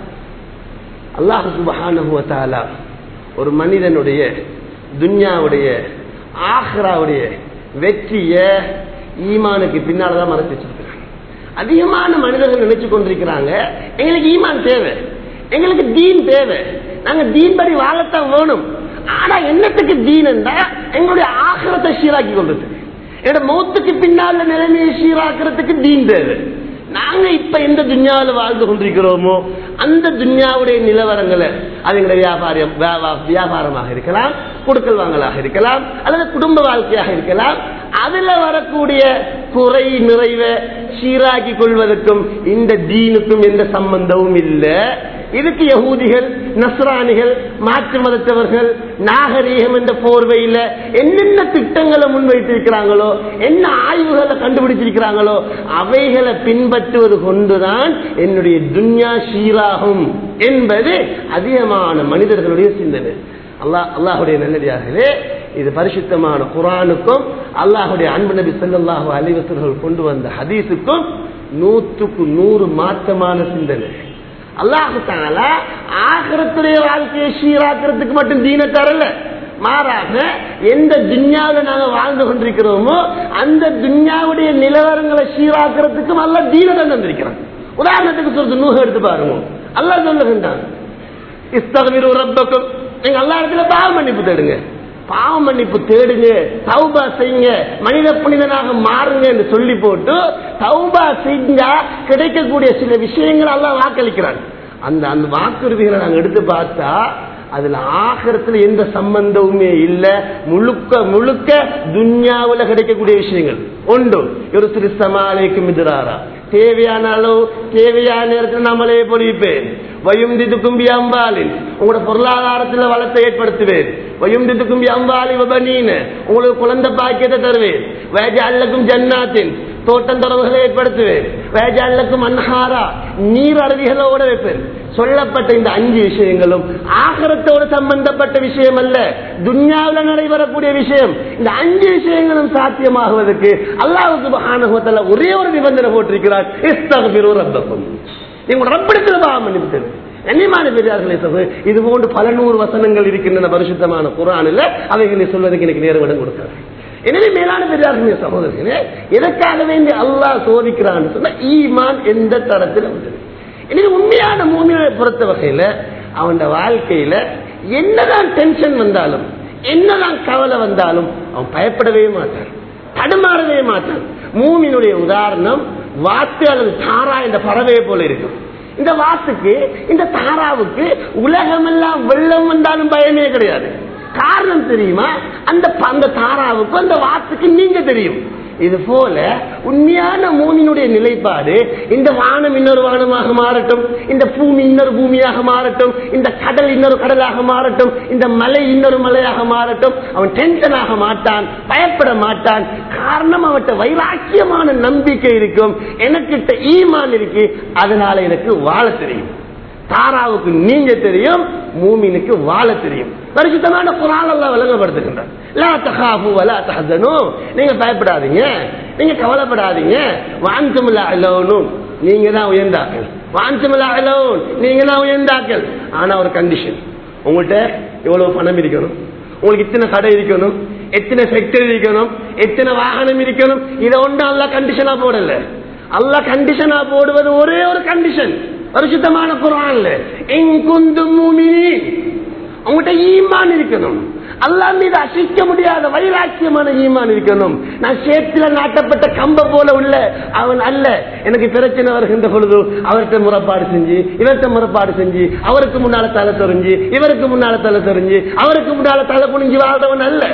அல்லாஹு சுபஹானுவத்தாலா ஒரு மனிதனுடைய துன்யாவுடைய ஆஹ்ராவுடைய வெற்றிய ஈமானுக்கு பின்னால்தான் மறைச்சு வச்சிருக்கிறாங்க அதிகமான மனிதர்கள் நினைச்சு கொண்டிருக்கிறாங்க எங்களுக்கு ஈமான் தேவை எங்களுக்கு தீன் தேவை நாங்க தீன் படி வாழத்தான் வேணும் ஆனா என்னத்துக்கு தீன் என்றா எங்களுடைய ஆகிரத்தை சீராக்கி கொள்றது என்னோட மௌத்துக்கு பின்னால நிலைமையை சீராக்கிறதுக்கு தீன் தேவை நாங்க இப்ப எந்த துன்யாவில் வாழ்ந்து கொண்டிருக்கிறோமோ அந்த துன்யாவுடைய நிலவரங்களை அது எங்களுடைய வியாபாரம் வியா- வியாபாரமாக இருக்கலாம் கொடுக்கல் வாங்கலாக இருக்கலாம் அல்லது குடும்ப வாழ்க்கையாக இருக்கலாம் அதுல வரக்கூடிய குறை நிறைவை சீராக்கி கொள்வதற்கும் இந்த தீனுக்கும் எந்த சம்பந்தமும் இல்லை இதுக்கு யகூதிகள் நஸ்ரானிகள் மாற்று மதத்தவர்கள் நாகரீகம் என்ற போர்வையில என்னென்ன திட்டங்களை முன்வைத்திருக்கிறாங்களோ என்ன ஆய்வுகளை கண்டுபிடிச்சிருக்கிறாங்களோ அவைகளை பின்பற்றுவது கொண்டுதான் என்னுடைய துன்யா சீராகும் என்பது அதிகமான மனிதர்களுடைய சிந்தனை அல்லாஹ் அல்லாஹுடைய நல்லடியாகவே இது பரிசுத்தமான குரானுக்கும் அல்லாஹுடைய அன்பு நபி ஸல்லல்லாஹு அலைஹி வஸல்லம் கொண்டு வந்த ஹதீஸுக்கும் நூற்றுக்கு நூறு மாற்றமான சிந்தனை அல்லாஹு தாலா ஆகிரத்துடைய வாழ்க்கையை சீராக்கிறதுக்கு மட்டும் தீன தரல மாறாக எந்த துன்யாவில் நாங்க வாழ்ந்து கொண்டிருக்கிறோமோ அந்த துன்யாவுடைய நிலவரங்களை சீராக்கிறதுக்கும் அல்ல தீன தான் தந்திருக்கிறான் உதாரணத்துக்கு சொல்றது நூக எடுத்து பாருங்க அல்லாஹ் சொல்லுகின்றான் இஸ்தகவிரு ரப்பக்கும் நீங்க எல்லா இடத்துல பாவ மன்னிப்பு தேடுங்க பாவ மன்னிப்பு தேடுங்க தௌபா செய்யுங்க மனித புனிதனாக மாறுங்க என்று சொல்லி போட்டு தௌபா செஞ்சா கிடைக்கக்கூடிய சில விஷயங்கள் எல்லாம் வாக்களிக்கிறாங்க அந்த அந்த வாக்குறுதிகளை நாங்க எடுத்து பார்த்தா அதுல ஆகரத்துல எந்த சம்பந்தமுமே இல்ல முழுக்க முழுக்க துன்யாவுல கிடைக்கக்கூடிய விஷயங்கள் உண்டு ஒரு சிறு சமாளிக்கும் எதிராரா தேவையான அளவு தேவையான நேரத்தில் நம்மளே பொழிப்பேன் வயும் திது கும்பி அம்பாலின் உங்களோட பொருளாதாரத்தில் வளத்தை ஏற்படுத்துவேன் வயும் திது கும்பி அம்பாலி வபனீன உங்களுக்கு குழந்தை பாக்கியத்தை தருவேன் வேஜ அல்லக்கும் ஜன்னாத்தின் தோட்டம் தொடர்புகளை ஏற்படுத்துவேன் வேஜ அல்லக்கும் அன்ஹாரா நீர் அருவிகளோட வைப்பேன் சொல்லப்பட்ட இந்த அஞ்சு விஷயங்களும் ஆகரத்தோடு சம்பந்தப்பட்ட விஷயம் அல்ல துன்யாவில் நடைபெறக்கூடிய விஷயம் இந்த அஞ்சு விஷயங்களும் சாத்தியமாகுவதற்கு அல்லாஹுக்கு மகானுகத்தில் ஒரே ஒரு நிபந்தனை போட்டிருக்கிறார் இஸ்தகபிரு ரப்பக்கும் நீங்கள் ரப்பெடுத்து பாவம் மன்னிப்பு கண்ணியமான பெரியார்களே சகோ இது போன்று பல நூறு வசனங்கள் இருக்கின்றன பரிசுத்தமான குரானில் அவைகளை சொல்வதற்கு எனக்கு நேரம் இடம் கொடுத்தார் எனவே மேலான பெரியார்களே சகோதரர்களே எதற்காக வேண்டி அல்லாஹ் சோதிக்கிறான்னு சொன்னா ஈமான் எந்த தரத்தில் உள்ளது எனவே உண்மையான மூமியை பொறுத்த வகையில அவன் வாழ்க்கையில என்னதான் டென்ஷன் வந்தாலும் என்னதான் கவலை வந்தாலும் அவன் பயப்படவே மாட்டான் தடுமாறவே மாட்டான் மூமினுடைய உதாரணம் வாத்து அல்லது தாரா என்ற பறவையை போல இருக்கும் இந்த வாத்துக்கு இந்த தாராவுக்கு உலகமெல்லாம் வெள்ளம் வந்தாலும் பயமே கிடையாது காரணம் தெரியுமா அந்த அந்த தாராவுக்கு அந்த வாத்துக்கு நீங்க தெரியும் இது போல உண்மையான மூனினுடைய நிலைப்பாடு இந்த வானம் இன்னொரு வானமாக மாறட்டும் இந்த பூமி இன்னொரு பூமியாக மாறட்டும் இந்த கடல் இன்னொரு கடலாக மாறட்டும் இந்த மலை இன்னொரு மலையாக மாறட்டும் அவன் டென்ஷனாக மாட்டான் பயப்பட மாட்டான் காரணம் அவட்ட வைராக்கியமான நம்பிக்கை இருக்கும் எனக்கிட்ட ஈமான் இருக்கு அதனால எனக்கு வாழ தெரியும் தாராவுக்கு நீங்க தெரியும் மூமினுக்கு வாழ தெரியும் பரிசுத்தமான குரான் எல்லாம் விளங்கப்படுத்துகின்றார் லா தகாபு வலா தஹனு நீங்க பயப்படாதீங்க நீங்க கவலைப்படாதீங்க வாஞ்சமுல அலோனும் நீங்க தான் உயர்ந்தாக்கள் வாஞ்சமுல அலோன் நீங்க தான் உயர்ந்தாக்கள் ஆனா ஒரு கண்டிஷன் உங்கள்கிட்ட இவ்வளவு பணம் இருக்கணும் உங்களுக்கு இத்தனை கடை இருக்கணும் எத்தனை செக்டர் இருக்கணும் எத்தனை வாகனம் இருக்கணும் இதை ஒன்றும் அல்ல கண்டிஷனா போடல அல்ல கண்டிஷனா போடுவது ஒரே ஒரு கண்டிஷன் பரிசுத்தமான குரான்ல எங்குந்து மூமினி உங்கள்கிட்ட ஈமான் இருக்கணும் அல்லா மீது அசிக்க முடியாத வைராக்கியமான ஈமான் இருக்கணும் நான் சேத்துல நாட்டப்பட்ட கம்ப போல உள்ள அவன் அல்ல எனக்கு பிரச்சனை வருகின்ற பொழுது அவர்கிட்ட முறைப்பாடு செஞ்சு இவர்கிட்ட முறைப்பாடு செஞ்சு அவருக்கு முன்னால தலை தெரிஞ்சு இவருக்கு முன்னால தலை தெரிஞ்சு அவருக்கு முன்னால தலை குனிஞ்சு வாழ்றவன் அல்ல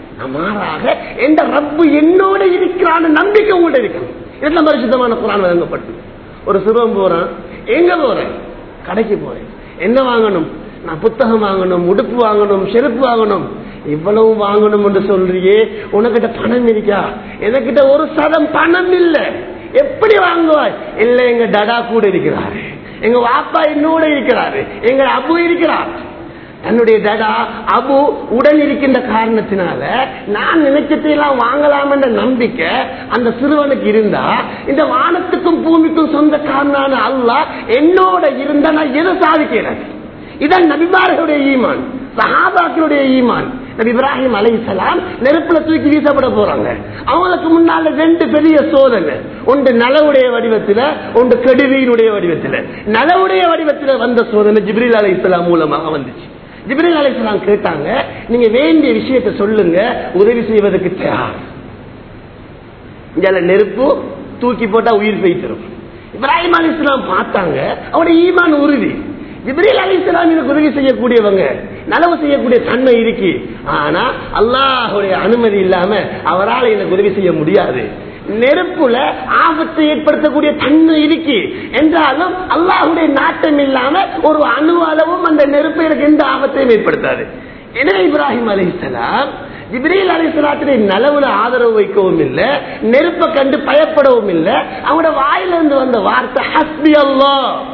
மாறாக எந்த ரப்பு என்னோட இருக்கிறான்னு நம்பிக்கை உங்கள்கிட்ட இருக்கணும் இதெல்லாம் பரிசுத்தமான குரான் வழங்கப்பட்டு ஒரு சிறுவன் போறான் எங்க போறேன் கடைக்கு போறேன் என்ன வாங்கணும் நான் புத்தகம் வாங்கணும் உடுப்பு வாங்கணும் செருப்பு வாங்கணும் இவ்வளவு வாங்கணும் என்று சொல்றியே உனக்கிட்ட பணம் இருக்கா எனக்கிட்ட ஒரு சதம் பணம் இல்லை எப்படி வாங்குவாய் இல்ல எங்க டடா கூட இருக்கிறாரு எங்க வாப்பா என்னோட இருக்கிறாரு எங்க அபு இருக்கிறார் தன்னுடைய டடா அபு உடன் இருக்கின்ற காரணத்தினால நான் நினைச்சதை எல்லாம் வாங்கலாம் என்ற நம்பிக்கை அந்த சிறுவனுக்கு இருந்தா இந்த வானத்துக்கும் பூமிக்கும் சொந்தக்காரனான அல்லாஹ் என்னோட இருந்தா நான் எதை சாதிக்கிறேன் இதான் நபிமார்களுடைய ஈமான் சஹாபாக்களுடைய ஈமான் நபி இப்ராஹிம் அலைசலாம் நெருப்புல தூக்கி வீசப்பட போறாங்க அவங்களுக்கு முன்னால ரெண்டு பெரிய சோதனை ஒன்று நலவுடைய வடிவத்துல ஒன்று கெடுதியினுடைய வடிவத்துல நலவுடைய வடிவத்துல வந்த சோதனை ஜிப்ரீல் அலை இஸ்லாம் மூலமாக வந்துச்சு ஜிப்ரீல் அலை இஸ்லாம் கேட்டாங்க நீங்க வேண்டிய விஷயத்தை சொல்லுங்க உதவி செய்வதற்கு தயார் இங்க நெருப்பு தூக்கி போட்டா உயிர் போய்த்திரும் இப்ராஹிம் அலி இஸ்லாம் பார்த்தாங்க அவருடைய ஈமான் உறுதி ஜிப்ரீல் அலி இஸ்லாம் எனக்கு உதவி செய்யக்கூடியவங்க நலவு செய்யக்கூடிய தன்மை இருக்கு ஆனா அல்லாஹுடைய அனுமதி இல்லாம அவரால் எனக்கு உதவி செய்ய முடியாது நெருப்புல ஆபத்தை ஏற்படுத்தக்கூடிய தன்மை இருக்கு என்றாலும் அல்லாஹுடைய நாட்டம் இல்லாம ஒரு அணு அளவும் அந்த நெருப்பு எனக்கு எந்த ஆபத்தையும் ஏற்படுத்தாது எனவே இப்ராஹிம் அலிசலாம் ஜிப்ரீல் அலிசலாத்தினை நலவுல ஆதரவு வைக்கவும் இல்லை நெருப்பை கண்டு பயப்படவும் இல்லை அவங்களோட வாயிலிருந்து வந்த வார்த்தை ஹஸ்பி அல்லா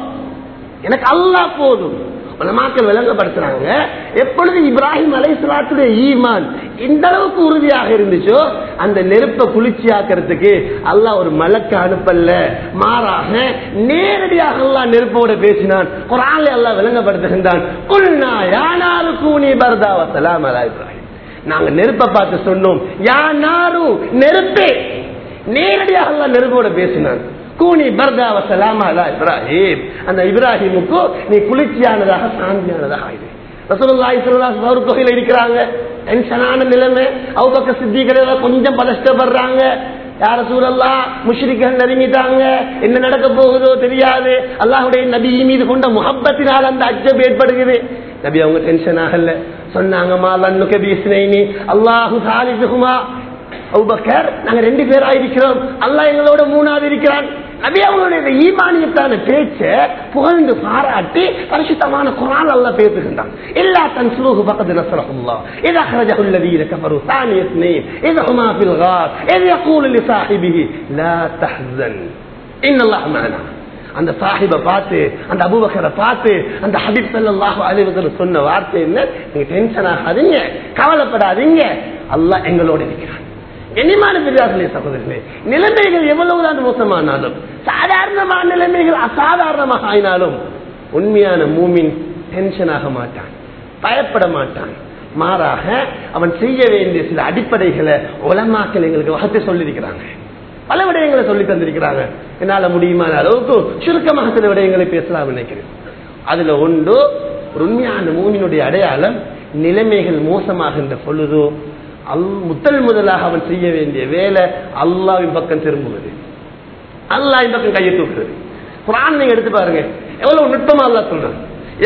எனக்கு அல்லாஹ் போதும் மக்கள் விளங்கப்படுத்துறாங்க எப்பொழுது இப்ராஹிம் அலைசலாத்துடைய ஈமான் இந்த அளவுக்கு உறுதியாக இருந்துச்சோ அந்த நெருப்பை குளிர்ச்சியாக்குறதுக்கு அல்லாஹ் ஒரு மலக்க அனுப்பல்ல மாறாக நேரடியாக அல்லாஹ் நெருப்போட பேசினான் குரான் அல்லாஹ் விளங்கப்படுத்துகின்றான் குல்னா யானாரு கூனி பர்தாவ சலாம் அலா இப்ராஹிம் நாங்க நெருப்பை பார்த்து சொன்னோம் யா நாரு நெருப்பே நேரடியாக அல்லாஹ் நெருப்போட பேசினான் கூனி பர்தா வசலாமா இப்ராஹிம் அந்த இப்ராஹிமுக்கு நீ குளிர்ச்சியானதாக சாந்தியானதாக ஆயுது ரசூலுல்லாஹி ஸல்லல்லாஹு அலைஹி தொகையில இருக்கிறாங்க டென்ஷனான நிலைமை அவுபக்க சித்திகளை கொஞ்சம் பதஷ்டப்படுறாங்க யார சூழல்லா முஷ்ரிக்கள் நெருங்கிட்டாங்க என்ன நடக்க போகுதோ தெரியாது அல்லாஹுடைய நபி மீது கொண்ட முகப்பத்தினால் அந்த அச்சம் ஏற்படுகிறது நபி அவங்க டென்ஷன் ஆகல சொன்னாங்க மாலன்னுக்கு பீஸ்னைனி அல்லாஹு சாலிசுகுமா அவுபக்கர் நாங்க ரெண்டு பேரா இருக்கிறோம் அல்லாஹ் எங்களோட மூணாவது இருக்கிறான் நபி அவங்களுடைய ஈமானியத்தான பேச்ச புகழ்ந்து பாராட்டி பரிசுத்தமான குரான் அல்ல பேசுகின்றான் எல்லா தன் சுலூகு பக்கத்து நசரஹுல்லா إذا أخرجه الذين كفروا ثاني اثنين إذا هما في الغار إذ يقول لصاحبه لا تحزن إن الله معنا அந்த சாஹிபை பார்த்து அந்த அபுபக்கரை பார்த்து அந்த ஹபீப் சல்லாஹு அலிவசர் சொன்ன வார்த்தை என்ன நீங்க டென்ஷன் ஆகாதீங்க கவலைப்படாதீங்க அல்லாஹ் எங்களோட இருக்கிறான் என்னமான பெரியார்களே சகோதரர்களே நிலைமைகள் எவ்வளவுதான் மோசமானாலும் சாதாரணமான நிலைமைகள் அசாதாரணமாக ஆயினாலும் உண்மையான மூமின் டென்ஷன் ஆக மாட்டான் பயப்பட மாட்டான் மாறாக அவன் செய்ய வேண்டிய சில அடிப்படைகளை உலமாக்கள் எங்களுக்கு வகத்தை சொல்லியிருக்கிறாங்க பல விடயங்களை சொல்லி தந்திருக்கிறாங்க என்னால முடியுமான அளவுக்கு சுருக்கமாக சில விடயங்களை பேசலாம் நினைக்கிறேன் அதுல ஒன்று ஒரு உண்மையான மூமினுடைய அடையாளம் நிலைமைகள் மோசமாகின்ற பொழுதோ அல் முதல் முதலாக அவன் செய்ய வேண்டிய வேலை அல்லாவின் பக்கம் திரும்புவது அல்லாவின் பக்கம் கையை தூக்குறது குரான் நீங்க எடுத்து பாருங்க எவ்வளவு நுட்பமா அல்லா சொல்றது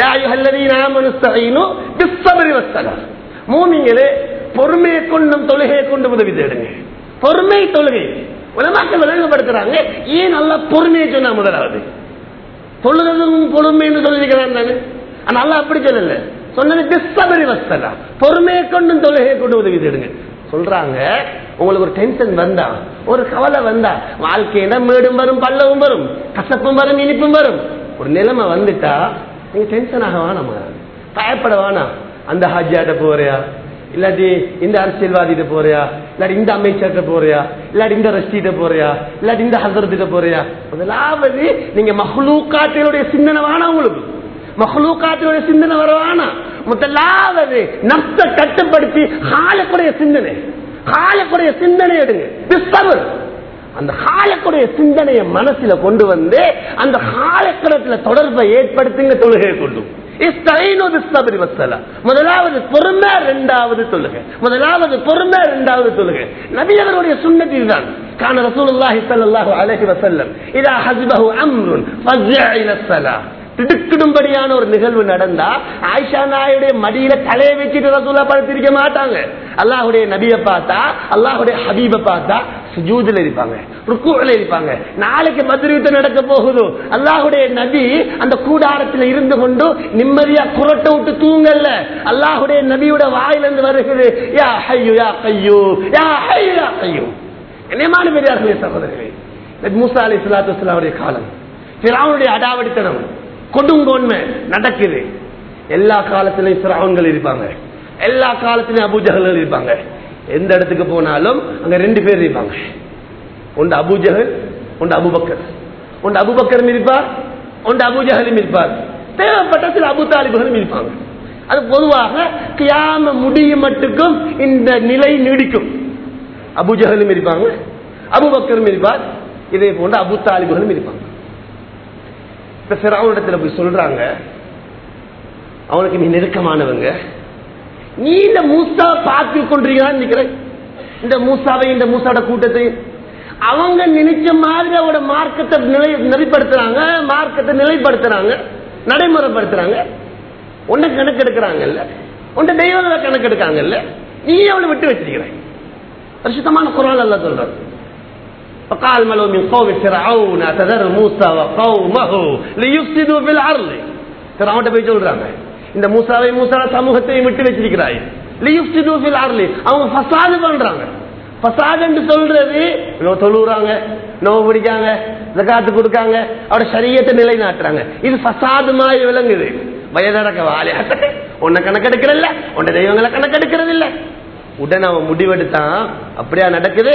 மூமிங்களே பொறுமையை கொண்டும் தொழுகையை கொண்டு உதவி தேடுங்க பொறுமை தொழுகை உலமாக்கள் விளங்கப்படுத்துறாங்க ஏன் நல்லா பொறுமையை சொன்னா முதலாவது தொழுகிறதும் பொறுமைன்னு சொல்லியிருக்கிறான் தானே ஆனா அல்ல அப்படி சொல்லல சொன்னது டிஸ்கவரி வசதா பொறுமையை கொண்டும் தொழுகையை கொண்டு உதவி தேடுங்க சொல்றாங்க உங்களுக்கு ஒரு டென்ஷன் வந்தா ஒரு கவலை வந்தா வாழ்க்கையில மேடும் வரும் பல்லவும் வரும் கசப்பும் வரும் இனிப்பும் வரும் ஒரு நிலைமை வந்துட்டா நீங்க டென்ஷன் ஆக வேணாமா பயப்பட வேணாம் அந்த ஹஜ்ஜாட்ட போறியா இல்லாட்டி இந்த அரசியல்வாதிட்ட போறியா இல்லாட்டி இந்த அமைச்சர்கிட்ட போறியா இல்லாட்டி இந்த ரஷ்டிட்ட போறியா இல்லாட்டி இந்த ஹசரத்திட்ட போறியா முதலாவது நீங்க மஹ்லூக்காட்டினுடைய சிந்தனை வேணாம் உங்களுக்கு மஹ்லூக்காத்தினுடைய சிந்தனை வர வேணாம் முதலாவது நப்த கட்டுப்படுத்தி ஹாலக்குடைய சிந்தனை ஹாலக்குடைய சிந்தனை எடுங்க டிஸ்கவர் அந்த ஹாலக்குடைய சிந்தனையை மனசுல கொண்டு வந்து அந்த ஹாலக்கடத்துல தொடர்பை ஏற்படுத்துங்க தொழுகையை கொண்டு முதலாவது பொறுமை இரண்டாவது தொழுகை முதலாவது பொறுமை இரண்டாவது தொழுகை நபியவருடைய சுண்ணத்தில் தான் கான ரசூலுல்லாஹி ஸல்லல்லாஹு அலைஹி வஸல்லம் இதா ஹஸ்பஹு அம்ருன் ஃபஸ்ஜா இலா ஸலாஹ் திடுக்கிடும்படியான ஒரு நிகழ்வு நடந்தா ஆயிஷா நாயுடைய மடியில தலையை வச்சுட்டு ரசூலா படுத்திருக்க மாட்டாங்க அல்லாஹுடைய நபிய பார்த்தா அல்லாஹுடைய ஹபீப பார்த்தா சுஜூதுல இருப்பாங்க ருக்குல இருப்பாங்க நாளைக்கு மதுரீத்து நடக்க போகுது அல்லாஹுடைய நபி அந்த கூடாரத்தில் இருந்து கொண்டு நிம்மதியா குரட்ட விட்டு தூங்கல்ல அல்லாஹுடைய நபியோட வாயிலிருந்து வருகிறது யா ஹையு யா கையு யா ஹையு யா கையு என்னமான பெரியார்களே சகோதரர்களே நபி மூசா அலி சலாத்து வஸ்லாமுடைய காலம் பிராவுடைய அடாவடித்தனம் கொடுங்கோன்மை நடக்குது எல்லா காலத்திலையும் பிராவுன்கள் இருப்பாங்க எல்லா காலத்திலையும் அபூஜகல் இருப்பாங்க எந்த இடத்துக்கு போனாலும் அங்க ரெண்டு பேர் இருப்பாங்க ஒன்று அபூஜகல் ஒன்று அபுபக்கர் ஒன்று அபுபக்கர் இருப்பார் ஒன்று அபூஜகலும் இருப்பார் தேவைப்பட்ட சில அபு தாலிபர்களும் இருப்பாங்க அது பொதுவாக கியாம முடியும் மட்டுக்கும் இந்த நிலை நீடிக்கும் அபுஜகலும் இருப்பாங்க அபுபக்கரும் இருப்பார் இதே போன்ற அபு தாலிபர்களும் இருப்பாங்க இப்ப சிறாவிடத்துல போய் சொல்றாங்க அவனுக்கு நீ நெருக்கமானவங்க நீ இந்த மூசா பார்த்து கொண்டிருக்கிறான்னு நினைக்கிறேன் இந்த மூசாவை இந்த மூசாவோட கூட்டத்தை அவங்க நினைச்ச மாதிரி அவரோட மார்க்கத்தை நிலை நெறிப்படுத்துறாங்க மார்க்கத்தை நிலைப்படுத்துறாங்க நடைமுறைப்படுத்துறாங்க உன்னை கணக்கு எடுக்கிறாங்கல்ல உன்னை தெய்வங்களை கணக்கு எடுக்காங்கல்ல நீ அவளை விட்டு வச்சிருக்கிற பரிசுத்தமான குரல் அல்ல சொல்றாரு فقال ملو من قوم فرعون أتذر موسى وقومه ليفسدوا في الأرض فرعون போய் சொல்றாங்க இந்த மூசாவை மூசா சமூகத்தையும் விட்டு வச்சிருக்கிறாய் லியுப்சிது ஃபில் அர்லி அவங்க ஃபசாது பண்றாங்க ஃபசாத் என்று சொல்றது நோ தொழுறாங்க நோ பிடிக்காங்க ஜகாத்து கொடுக்காங்க அவட சரியத்தை நிலைநாட்டுறாங்க இது ஃபசாது மாதிரி விளங்குது வயதடக்க வாலி உன்னை கணக்கெடுக்கிறல்ல உன்னை தெய்வங்களை கணக்கெடுக்கிறது இல்ல உடனே அவன் முடிவெடுத்தான் அப்படியா நடக்குது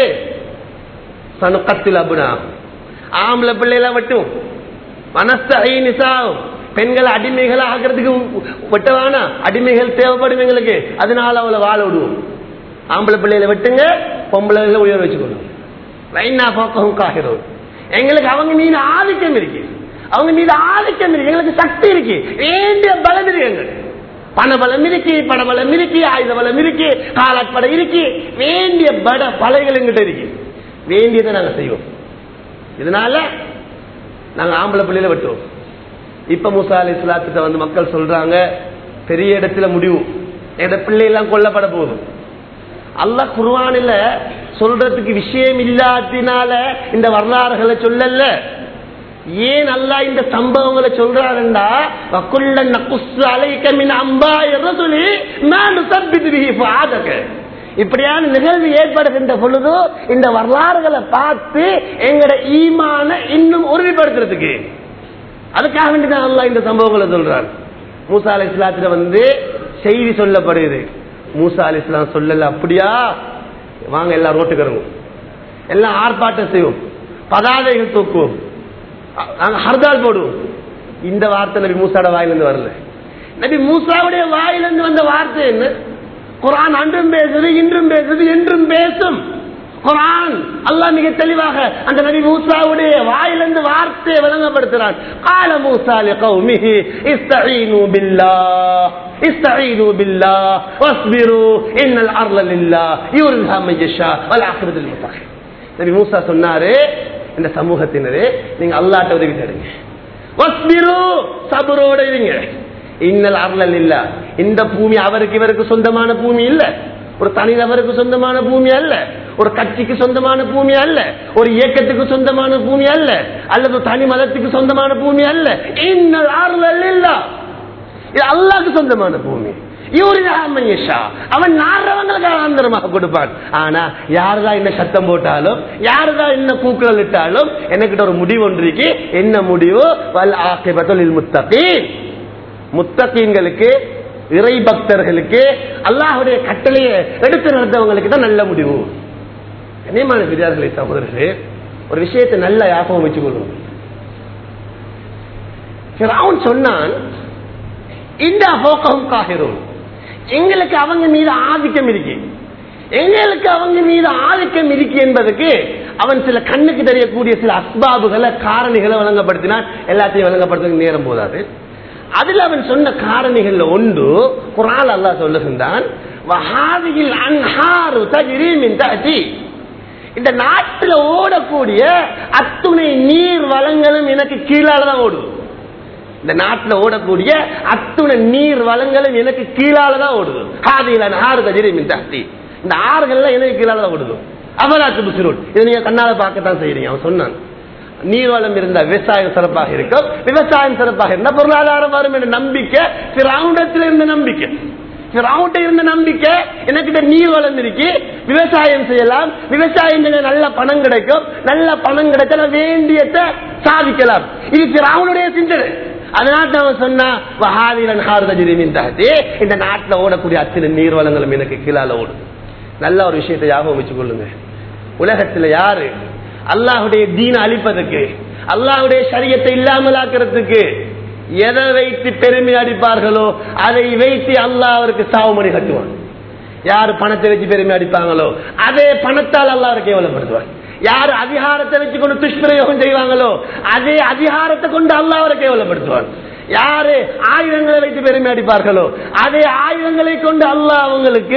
சனுக்கத்தில் அபுனா ஆம்பளை பிள்ளைலாம் மட்டும் மனஸ்தை நிசாவும் பெண்களை அடிமைகளை ஆகிறதுக்கு வெட்டவானா அடிமைகள் தேவைப்படும் எங்களுக்கு அதனால அவளை வாழ விடுவோம் ஆம்பளை பிள்ளைகளை வெட்டுங்க பொம்பளை உயர் வச்சுக்கணும் ரைனா போக்கவும் காகிறோம் எங்களுக்கு அவங்க மீது ஆதிக்கம் இருக்கு அவங்க மீது ஆதிக்கம் இருக்கு எங்களுக்கு சக்தி இருக்கு வேண்டிய பலம் இருக்கு எங்களுக்கு பண பலம் இருக்கு பட பலம் இருக்கு ஆயுத பலம் இருக்கு காலாட்படை இருக்கு வேண்டிய பட பலைகள் எங்கிட்ட இருக்கு வேண்டியதை நாங்க செய்வோம் இதனால நாங்க ஆம்பளை பிள்ளையில வெட்டுவோம் இப்ப முசா அலி இஸ்லாத்திட்ட வந்து மக்கள் சொல்றாங்க பெரிய இடத்துல முடிவு எங்க பிள்ளை எல்லாம் கொல்லப்பட போகுது அல்லாஹ் குர்வானில சொல்றதுக்கு விஷயம் இல்லாத்தினால இந்த வரலாறுகளை சொல்லல ஏன் அல்லா இந்த சம்பவங்களை சொல்றாருண்டா வக்குள்ள நக்குஸ் அலைக்க மின் அம்பா சொல்லி நான் ஆதக இப்படியான நிகழ்வு ஏற்படுகின்ற பொழுது இந்த வரலாறுகளை பார்த்து எங்கட ஈமான இன்னும் உறுதிப்படுத்துறதுக்கு அதுக்காக வேண்டி தான் அல்லா இந்த சம்பவங்களை சொல்றார் மூசா அலி இஸ்லாத்துல வந்து செய்தி சொல்லப்படுது மூசா அலி இஸ்லாம் சொல்லல அப்படியா வாங்க எல்லாம் ரோட்டுக்கு இறங்கும் எல்லாம் ஆர்ப்பாட்டம் செய்வோம் பதாதைகள் தூக்குவோம் நாங்க ஹர்தால் போடுவோம் இந்த வார்த்தை நபி மூசாட வாயிலிருந்து வரல நபி மூசாவுடைய வாயிலிருந்து வந்த வார்த்தை என்ன குரான் அன்றும் பேசுது இன்றும் பேசுது என்றும் பேசும் குரான் அல்லாஹ் மிக தெளிவாக அந்த நபி மூசாவுடைய வாயிலிருந்து வார்த்தையை விளங்கப்படுத்துறான் கால மூசா லிகௌமிஹி இஸ்தஈனு பில்லாஹ் இஸ்தஈனு பில்லாஹ் வஸ்பிரு இன்னல் அர்ல லில்லாஹ் யூரிஹா மன் யஷா வல் ஆகிரத்து லில் முத்தகீன் நபி மூசா சொன்னாரு இந்த சமூகத்தினரே நீங்க அல்லாஹ்ட்ட உதவி தேடுங்க வஸ்பிரு சபரோட இருங்க இன்னல் அர்லல் இல்ல இந்த பூமி அவருக்கு இவருக்கு சொந்தமான பூமி இல்ல ஒரு தனிநபருக்கு சொந்தமான பூமி அல்ல ஒரு கட்சிக்கு சொந்தமான பூமி அல்ல ஒரு இயக்கத்துக்கு சொந்தமான பூமி அல்ல அல்லது தனி மதத்துக்கு சொந்தமான பூமி அல்ல இன்னல் அர்லல் இல்ல இது அல்லாஹ்க்கு சொந்தமான பூமி அவன் நாடுறவங்களுக்கு ஆனந்தரமாக கொடுப்பான் ஆனா யாருதான் என்ன சத்தம் போட்டாலும் யாருதான் என்ன கூக்குரல் இட்டாலும் எனக்கிட்ட ஒரு முடிவு ஒன்று இருக்கு என்ன முடிவு வல் ஆக்கிபத்தில் முத்தகீன் முத்தகீன்களுக்கு இறை பக்தர்களுக்கு அல்லாஹுடைய கட்டளையை எடுத்து நடந்தவங்களுக்கு தான் நல்ல முடிவு கண்ணியமான பெரியார்களே சகோதரர்களே ஒரு விஷயத்தை நல்ல யாபகம் வச்சுக்கொள்ளும் சொன்னான் இந்த போக்கவும் காகிறோம் எங்களுக்கு அவங்க மீது ஆதிக்கம் இருக்கு எங்களுக்கு அவங்க மீது ஆதிக்கம் இருக்கு என்பதற்கு அவன் சில கண்ணுக்கு தெரியக்கூடிய சில அஸ்பாபுகளை காரணிகளை வழங்கப்படுத்தினான் எல்லாத்தையும் வழங்கப்படுத்துறதுக்கு நேரம் போதாது அதுல அவன் சொன்ன காரணிகள்ல ஒன்று குரால் அல்லா சொல்லுகின்றான் இந்த நாட்டில் ஓடக்கூடிய அத்துணை நீர் வளங்களும் எனக்கு கீழாலதான் ஓடும் இந்த நாட்டில் ஓடக்கூடிய அத்துணை நீர் வளங்களும் எனக்கு கீழாலதான் ஓடுது காதில ஆறு கதிரி மின் தாத்தி இந்த ஆறுகள்லாம் எனக்கு கீழாலதான் ஓடுது அவலாத்து புசிரோட் இதை நீங்க கண்ணால பார்க்கத்தான் செய்யறீங்க அவன் சொன்னான் நீர்வளம் இருந்தா விவசாயம் சிறப்பாக இருக்கும் விவசாயம் சிறப்பாக இருந்தா பொருளாதாரம் வரும் என்ற நம்பிக்கை பிராவுண்டத்தில் இருந்த நம்பிக்கை பிராவுண்ட இருந்த நம்பிக்கை எனக்கிட்ட நீர்வளம் இருக்கு விவசாயம் செய்யலாம் விவசாயம் செஞ்சா நல்ல பணம் கிடைக்கும் நல்ல பணம் கிடைச்சா நான் வேண்டியதை சாதிக்கலாம் இது பிராவுனுடைய சிந்தனை அதனால அவன் சொன்னா வஹாதிரன் ஹார்தஜிரிமின் தகத்தே இந்த நாட்டில் ஓடக்கூடிய அத்தனை நீர்வளங்களும் எனக்கு கீழால ஓடும் நல்ல ஒரு விஷயத்தை ஞாபகம் வச்சுக் கொள்ளுங்க உலகத்துல யாரு அல்லாஹுடைய தீன அழிப்பதற்கு அல்லாஹுடைய சரியத்தை இல்லாமலாக்குறதுக்கு எதை வைத்து பெருமை அடிப்பார்களோ அதை வைத்து அல்லாஹ் அவருக்கு சாவுமணி கட்டுவான் யாரு பணத்தை வச்சு பெருமை அடிப்பாங்களோ அதே பணத்தால் அல்லாஹ் அவரை கேவலப்படுத்துவார் யாரு அதிகாரத்தை வச்சு கொண்டு துஷ்பிரயோகம் செய்வாங்களோ அதே அதிகாரத்தை கொண்டு அல்லாஹ் அவரை கேவலப்படுத்துவார் யாரு ஆயுதங்களை வைத்து பெருமை அடிப்பார்களோ அதே ஆயுதங்களை கொண்டு அல்லாஹ் அவங்களுக்கு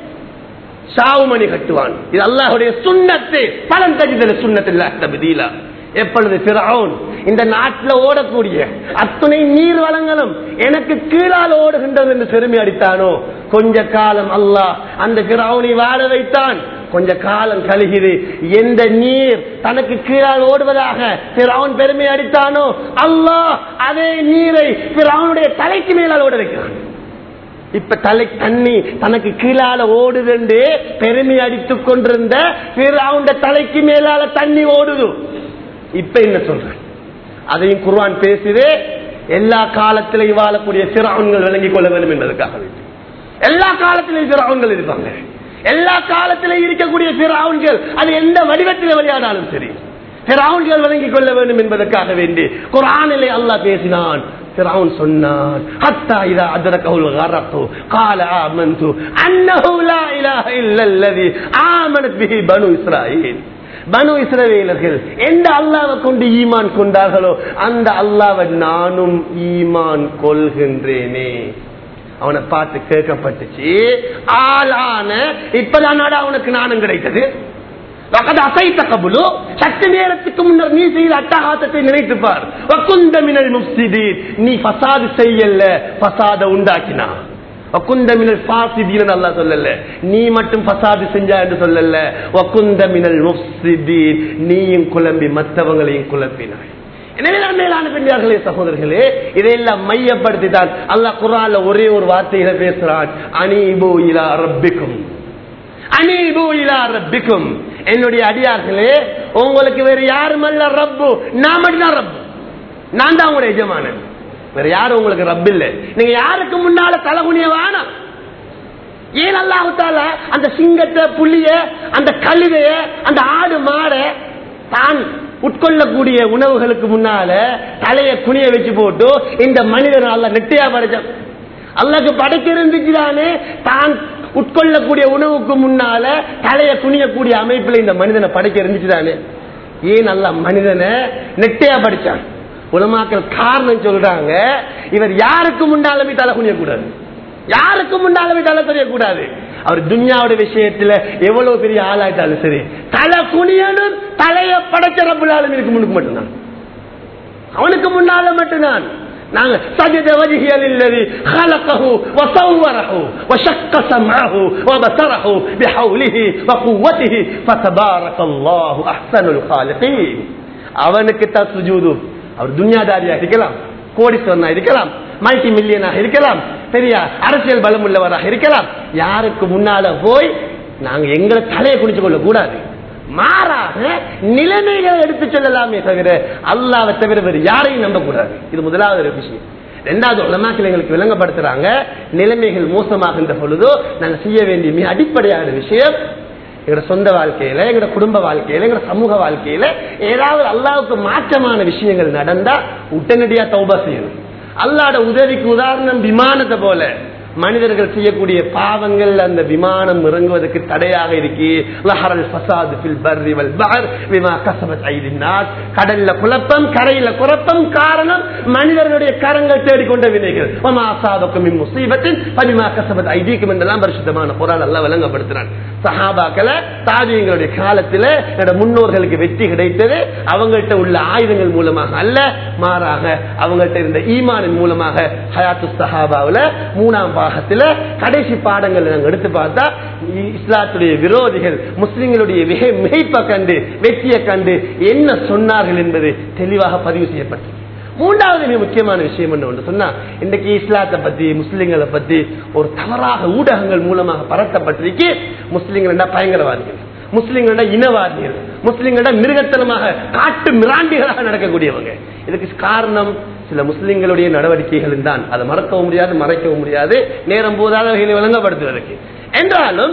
சாவுமணி கட்டுவான் இது அல்லாஹுடைய சுண்ணத்து பலன் தஜிதல சுண்ணத்தில் எப்பொழுது பிறவுன் இந்த நாட்டில் ஓடக்கூடிய அத்துணை நீர் வளங்களும் எனக்கு கீழால் ஓடுகின்றது என்று பெருமை அடித்தானோ கொஞ்ச காலம் அல்லாஹ் அந்த பிறவுனை வாழ வைத்தான் கொஞ்ச காலம் கழுகிது எந்த நீர் தனக்கு கீழால் ஓடுவதாக பிறவுன் பெருமை அடித்தானோ அல்லாஹ் அதே நீரை பிறவுனுடைய தலைக்கு மேலால் ஓட வைக்கிறான் இப்ப தலை தண்ணி தனக்கு கீழால ஓடுதுண்டு பெருமை அடித்துக் கொண்டிருந்த பிறவுண்ட தலைக்கு மேலால தண்ணி ஓடுது இப்ப என்ன சொல்றேன் அதையும் குர்வான் பேசுது எல்லா காலத்திலையும் வாழக்கூடிய சிறாவுன்கள் விளங்கிக் கொள்ள வேண்டும் என்பதற்காக வேண்டி எல்லா காலத்திலையும் சிறாவுன்கள் இருப்பாங்க எல்லா காலத்திலையும் இருக்கக்கூடிய சிறாவுன்கள் அது எந்த வடிவத்தில் விளையாடாலும் சரி சிறாவுன்கள் விளங்கிக் கொள்ள வேண்டும் என்பதற்காக வேண்டி குரானிலே அல்லாஹ் பேசினான் فرعون சொன்னான் حتى اذا ادركه الغرق قال آمنت انه لا اله الا الذي آمنت به بنو اسرائيل பனு இஸ்ரவேலர்கள் எந்த அல்லாவை கொண்டு ஈமான் கொண்டார்களோ அந்த அல்லாவை நானும் ஈமான் கொள்கின்றேனே அவனை பார்த்து கேட்கப்பட்டுச்சு ஆளான இப்பதான் அவனுக்கு நானும் கிடைத்தது அசைத்த கபுலு சற்று நேரத்துக்கு முன்னர் நீ செய்த அட்டகாசத்தை நினைத்துப்பார் வக்குந்தமினல் முப்சிதீர் நீ பசாது செய்யல பசாத உண்டாக்கினா வக்குந்தமினல் பாசிதீன் அல்லா சொல்லல நீ மட்டும் பசாது செஞ்சா என்று சொல்லல வக்குந்தமினல் முப்சிதீர் நீயும் குழம்பி மற்றவங்களையும் குழப்பினாய் எனவே மேலான பெண்ணியார்களே சகோதரர்களே இதையெல்லாம் மையப்படுத்தி தான் அல்லாஹ் குரான்ல ஒரே ஒரு வார்த்தையில பேசுறான் அனீபு இலா ரப்பிக்கும் அனீபு இலா ரப்பிக்கும் என்னுடைய அடியார்களே உங்களுக்கு வேற யாரும் அல்ல ரப்பு நான் மட்டும்தான் ரப்பு நான் தான் உங்களுடைய எஜமானன் வேற யாரும் உங்களுக்கு ரப்பு இல்ல நீங்க யாருக்கு முன்னால தலகுனிய வேணாம் ஏன் அல்லாஹால அந்த சிங்கத்தை புள்ளிய அந்த கழுதைய அந்த ஆடு மாட தான் உட்கொள்ளக்கூடிய உணவுகளுக்கு முன்னால தலைய குனிய வச்சு போட்டு இந்த மனிதன் அல்ல நெட்டையா படைச்ச அல்லாக்கு படைக்க இருந்துச்சுதானே தான் உட்கொள்ளக்கூடிய உணவுக்கு முன்னால தலைய குனியக்கூடிய அமைப்புல இந்த மனிதனை படைக்க இருந்துச்சுதானே ஏன் அல்ல மனிதனை நெட்டையா படிச்சான் உலமாக்கள் காரணம் சொல்றாங்க இவர் யாருக்கு முன்னாலுமே தலை குனியக்கூடாது யாருக்கு முன்னாலுமே தலை குனியக்கூடாது அவர் துன்யாவோட விஷயத்துல எவ்வளவு பெரிய ஆளாயிட்டாலும் சரி தலை குனியனும் தலைய படைச்ச ரப்புலாலும் இருக்கு முன்னுக்கு மட்டும்தான் அவனுக்கு முன்னால மட்டும்தான் நாங்க சஜத வஜிஹியல் இல்லதி خلقه وصوره وشق سمعه وبصره بحوله وقوته فتبارك الله احسن الخالقين அவனுக்கு தான் சுஜூது அவர் துன்யாதாரியா இருக்கலாம் கோடீஸ்வரனா இருக்கலாம் மல்டி மில்லியனாக இருக்கலாம் பெரிய அரசியல் பலம் உள்ளவராக இருக்கலாம் யாருக்கு முன்னால போய் நாங்க எங்களை தலையை குடிச்சு கொள்ள கூடாது மாறாக நிலைமைகளை எடுத்து செல்லலாமே தவிர அல்லாவை தவிர வேறு யாரையும் நம்ப கூடாது இது முதலாவது ஒரு விஷயம் ரெண்டாவது உலமாக்கள் எங்களுக்கு விளங்கப்படுத்துறாங்க நிலைமைகள் மோசமாகின்ற பொழுதோ நாங்க செய்ய வேண்டிய மிக அடிப்படையான விஷயம் எங்களோட சொந்த வாழ்க்கையில எங்களோட குடும்ப வாழ்க்கையில எங்களோட சமூக வாழ்க்கையில ஏதாவது அல்லாவுக்கு மாற்றமான விஷயங்கள் நடந்தா உடனடியா தௌபா செய்யணும் அல்லாட உதவிக்கு உதாரணம் விமானத்தை போல மனிதர்கள் செய்யக்கூடிய பாவங்கள் அந்த விமானம் இறங்குவதற்கு தடையாக இருக்கு கடல்ல குழப்பம் கரையில குழப்பம் காரணம் மனிதர்களுடைய கரங்கள் தேடிக்கொண்ட வினைகள் ஐதீகம் என்றெல்லாம் பரிசுத்தமான குரான் எல்லாம் விளங்கப்படுத்தினான் சஹாபாக்களை தாஜியங்களுடைய காலத்துல என்னோட முன்னோர்களுக்கு வெற்றி கிடைத்தது அவங்கள்ட்ட உள்ள ஆயுதங்கள் மூலமாக அல்ல மாறாக அவங்கள்ட்ட இருந்த ஈமானின் மூலமாக ஹயாத்து சஹாபாவில் மூணாம் பாகத்துல கடைசி பாடங்கள் நாங்க எடுத்து பார்த்தா இஸ்லாத்துடைய விரோதிகள் முஸ்லிம்களுடைய மிக மிகைப்பை கண்டு வெற்றியை கண்டு என்ன சொன்னார்கள் என்பது தெளிவாக பதிவு செய்யப்பட்டது மூன்றாவது மிக முக்கியமான விஷயம் என்ன ஒன்று சொன்னா இன்றைக்கு இஸ்லாத்தை பத்தி முஸ்லிம்களை பத்தி ஒரு தவறாக ஊடகங்கள் மூலமாக பரத்தப்பட்டிருக்கு முஸ்லிம்கள் என்ன பயங்கரவாதிகள் முஸ்லிம்கள இனவாதிகள் முஸ்லிம்கள மிருகத்தனமாக காட்டு மிராண்டிகளாக நடக்கக்கூடியவங்க இதுக்கு காரணம் சில முஸ்லிம்களுடைய நடவடிக்கைகள் தான் அதை மறக்கவும் முடியாது மறைக்கவும் முடியாது நேரம் போதாத வகையில் விளங்கப்படுத்துவதற்கு என்றாலும்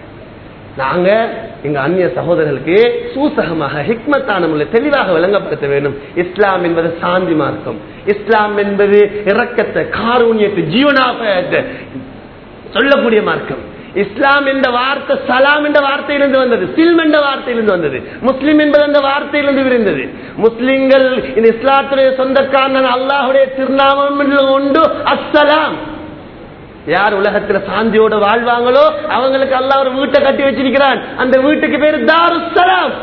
நாங்க எங்க அந்நிய சகோதரர்களுக்கு சூசகமாக ஹிக்மத்தான முறையில் தெளிவாக விளங்கப்படுத்த வேண்டும் இஸ்லாம் என்பது சாந்தி மார்க்கம் இஸ்லாம் என்பது இரக்கத்தை காரூண்யத்தை ஜீவனாக சொல்லக்கூடிய மார்க்கம் இஸ்லாம் என்ற வார்த்தை சலாம் என்ற வார்த்தையிலிருந்து வந்தது சில்ம் என்ற வார்த்தையிலிருந்து வந்தது முஸ்லிம் என்பது அந்த வார்த்தையிலிருந்து விரிந்தது முஸ்லிம்கள் இந்த இஸ்லாத்துடைய சொந்தக்காரன் அல்லாஹுடைய திருநாமம் உண்டு அஸ்ஸலாம் யார் உலகத்துல சாந்தியோட வாழ்வாங்களோ அவங்களுக்கு அல்லாஹ் ஒரு வீட்டை கட்டி வச்சிருக்கிறான் அந்த வீட்டுக்கு பேரு தாருசலாம்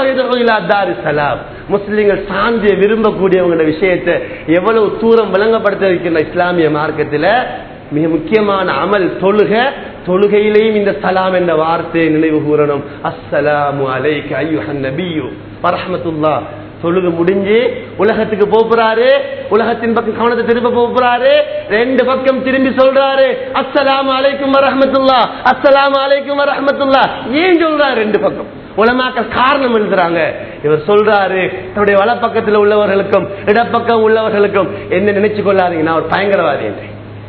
தாருசலாம் முஸ்லிம்கள் சாந்தியை விரும்பக்கூடியவங்க விஷயத்தை எவ்வளவு தூரம் விளங்கப்படுத்த வைக்கின்ற இஸ்லாமிய மார்க்கத்துல மிக முக்கியமான அமல் தொழுக தொழுகையிலையும் இந்த சலாம் என்ற வார்த்தையை நினைவு கூறணும் அஸ்ஸலாமு அலைக்க ஐயுஹன் நபியு வரஹமத்துல்லா தொழுது முடிஞ்சு உலகத்துக்கு போறாரு உலகத்தின் பக்கம் கவனத்தை திரும்ப போறாரு ரெண்டு பக்கம் திரும்பி சொல்றாரு அஸ்ஸலாமு அலைக்கும் வரஹமத்துல்லா அஸ்ஸலாமு அலைக்கும் வரஹமத்துல்லா ஏன் சொல்றாரு ரெண்டு பக்கம் உலமாக்கள் காரணம் எழுதுறாங்க இவர் சொல்றாரு தன்னுடைய வலப்பக்கத்தில் உள்ளவர்களுக்கும் இடப்பக்கம் உள்ளவர்களுக்கும் என்ன நினைச்சு கொள்ளாதீங்க நான் ஒரு பயங்கரவாதி என்று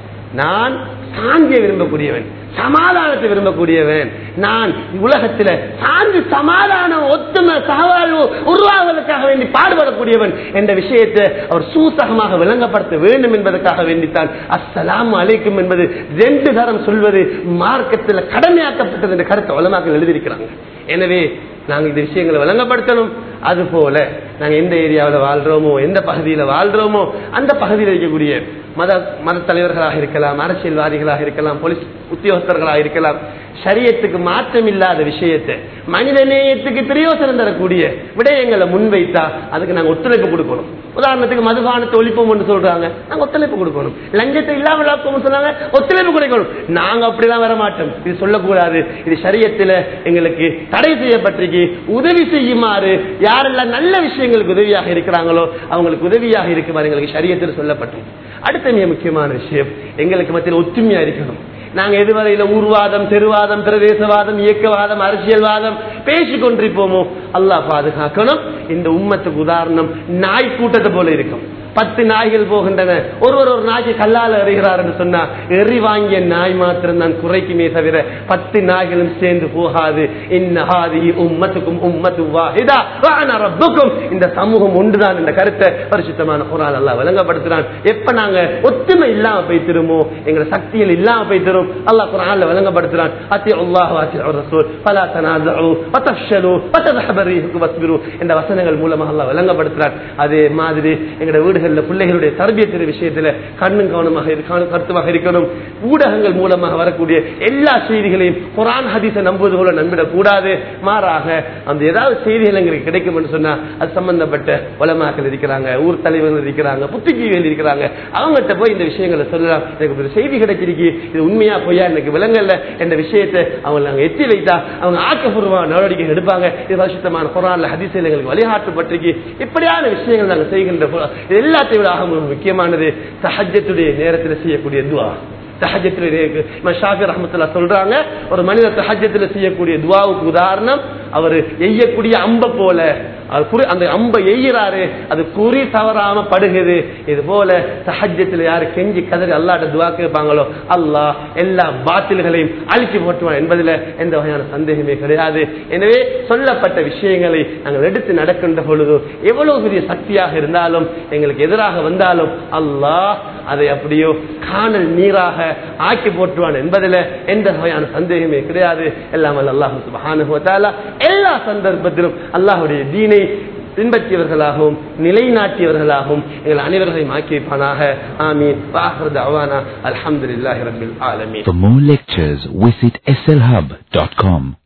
நான் சாந்தியை விரும்பக்கூடியவன் சமாதானத்தை விரும்பக்கூடியவன் நான் உலகத்துல சாந்தி சமாதானம் ஒத்துமை சகவாழ்வு உருவாவதற்காக வேண்டி பாடுபடக்கூடியவன் என்ற விஷயத்தை அவர் சூசகமாக விளங்கப்படுத்த வேண்டும் என்பதற்காக வேண்டித்தான் அஸ்ஸலாம் அலைக்கும் என்பது ரெண்டு தரம் சொல்வது மார்க்கத்தில் கடமையாக்கப்பட்டது என்ற கருத்தை உலமாக்கள் எழுதியிருக்கிறாங்க எனவே நாங்க இந்த விஷயங்களை விளங்கப்படுத்தணும் அது போல நாங்க எந்த ஏரியாவில் வாழ்றோமோ எந்த பகுதியில் வாழ்றோமோ அந்த பகுதியில் இருக்கக்கூடிய மத மத தலைவர்களாக இருக்கலாம் அரசியல்வாதிகளாக இருக்கலாம் போலீஸ் உத்தியோகஸ்தர்களாக இருக்கலாம் சரியத்துக்கு மாற்றம் இல்லாத விஷயத்தை மனித நேயத்துக்கு பிரயோசனம் தரக்கூடிய விடயங்களை முன்வைத்தா அதுக்கு நாங்க ஒத்துழைப்பு கொடுக்கணும் உதாரணத்துக்கு மதுபானத்தை ஒழிப்போம் என்று சொல்றாங்க நாங்க ஒத்துழைப்பு கொடுக்கணும் லஞ்சத்தை இல்லாமல் ஆக்குவோம் சொன்னாங்க ஒத்துழைப்பு கொடுக்கணும் நாங்க அப்படிலாம் வர மாட்டோம் இது சொல்லக்கூடாது இது சரியத்துல எங்களுக்கு தடை செய்யப்பட்டிருக்கு உதவி செய்யுமாறு யாரெல்லாம் நல்ல விஷயங்களுக்கு உதவியாக இருக்கிறாங்களோ அவங்களுக்கு உதவியாக இருக்குமாறு எங்களுக்கு சரியத்தில் சொல்லப்பட்டது அடுத்த மிக முக்கியமான விஷயம் எங்களுக்கு மத்தியில் ஒற்றுமையா இருக்கணும் நாங்க எதுவரையில ஊர்வாதம் தெருவாதம் பிரதேசவாதம் இயக்கவாதம் அரசியல்வாதம் பேசிக் கொண்டிருப்போமோ அல்லாஹ் பாதுகாக்கணும் இந்த உம்மத்துக்கு உதாரணம் நாய் கூட்டத்தை போல இருக்கும் பத்து நாய்கள் போகின்றன ஒருவர் ஒரு நாய்க்கு கல்லால் எறிகிறார் என்று சொன்னா எறி வாங்கிய நாய் மாத்திரம் தான் குறைக்குமே தவிர பத்து நாய்களும் சேர்ந்து போகாது இன்னஹாதி உம்மத்துக்கும் உம்மத்து வாஹிதா வான ரப்புக்கும் இந்த சமூகம் ஒன்றுதான் இந்த கருத்தை பரிசுத்தமான குரான் அல்லாஹ் விளங்கப்படுத்துறான் எப்ப நாங்க ஒத்துமை இல்லாம போய்த்திருமோ எங்க சக்திகள் இல்லாம போய்த்திரும் அல்லாஹ் குரான்ல விளங்கப்படுத்துறான் அத்தி அல்லாஹ் அத்தி ரசூல் பலா தனாதஉ வதஃஷலு வதذهب ريحكم واصبروا இந்த வசனங்கள் மூலமாக அல்லாஹ் விளங்கப்படுத்துறான் அதே மாதிரி எங்களுடைய வீடுகளில் பிள்ளைகளுடைய தரபியத்தின் விஷயத்துல கண்ணும் கவனமாக இருக்க- கருத்துமாக இருக்கணும் ஊடகங்கள் மூலமாக வரக்கூடிய எல்லா செய்திகளையும் குரான் ஹதீஸை நம்புவது போல நம்பிடக் கூடாது மாறாக அந்த ஏதாவது செய்திகள் எங்களுக்கு கிடைக்கும் என்று சொன்னா அது சம்பந்தப்பட்ட உலமாக்கள் இருக்கிறாங்க ஊர் தலைவர்கள் இருக்கிறாங்க புத்திஜீவிகள் இருக்கிறாங்க அவங்ககிட்ட போய் இந்த விஷயங்களை சொல்லலாம் எனக்கு ஒரு செய்தி கிடைச்சிருக்கு இது உண்மையா பொய்யா எனக்கு விளங்கல என்ற விஷயத்தை அவங்க நாங்க எத்தி வைத்தா அவங்க ஆக்கப்பூர்வமான நடவடிக்கை எடுப்பாங்க இது வருஷத்தமான குரான்ல ஹதீஸில் எங்களுக்கு வழிகாட்டப்பட்டிருக்கு இப்படியான விஷயங்கள் நாங்கள் செய்கின்ற போ- இது எல்லாத்தையும் விட ஆக முக்கியமானது சஹஜத்துடைய நேரத்தில் செய்யக்கூடிய துவா தஹஜத்தில் ஷாஃபி ரஹமத்துல்லா சொல்றாங்க ஒரு மனிதர் தஹஜத்தில் செய்யக்கூடிய துவாவுக்கு உதாரணம் அவர் எய்யக்கூடிய அம்ப போல அது குறி அந்த அம்ப எய்கிறாரு அது குறி தவறாம படுகுது இது போல தஹஜத்தில் யாரு கெஞ்சி கதறி அல்லாட்ட துவா கேட்பாங்களோ அல்லாஹ் எல்லா பாத்தில்களையும் அழிச்சு போட்டுவான் என்பதில் எந்த வகையான சந்தேகமே கிடையாது எனவே சொல்லப்பட்ட விஷயங்களை நாங்கள் எடுத்து நடக்கின்ற பொழுது எவ்வளவு பெரிய சக்தியாக இருந்தாலும் எங்களுக்கு எதிராக வந்தாலும் அல்லாஹ் அதை அப்படியோ காணல் நீராக ஆக்கி போட்டுவான் என்பதில் எந்த வகையான சந்தேகமே கிடையாது எல்லாம் வல்ல அல்லாஹ் சுப்ஹானஹு வ தஆலா எல்லா சந்தர்ப்பத்திலும் அல்லாஹ்வுடைய தீனை பின்பற்றியவர்களாகவும் நிலைநாட்டியவர்களாகவும் எங்கள் அனைவர்களையும் ஆக்கி வைப்பானாக ஆமீன் வாஹர் தஅவானா அல்ஹம்துலில்லாஹி ரப்பில் ஆலமீன் For more lectures, visit slhub.com.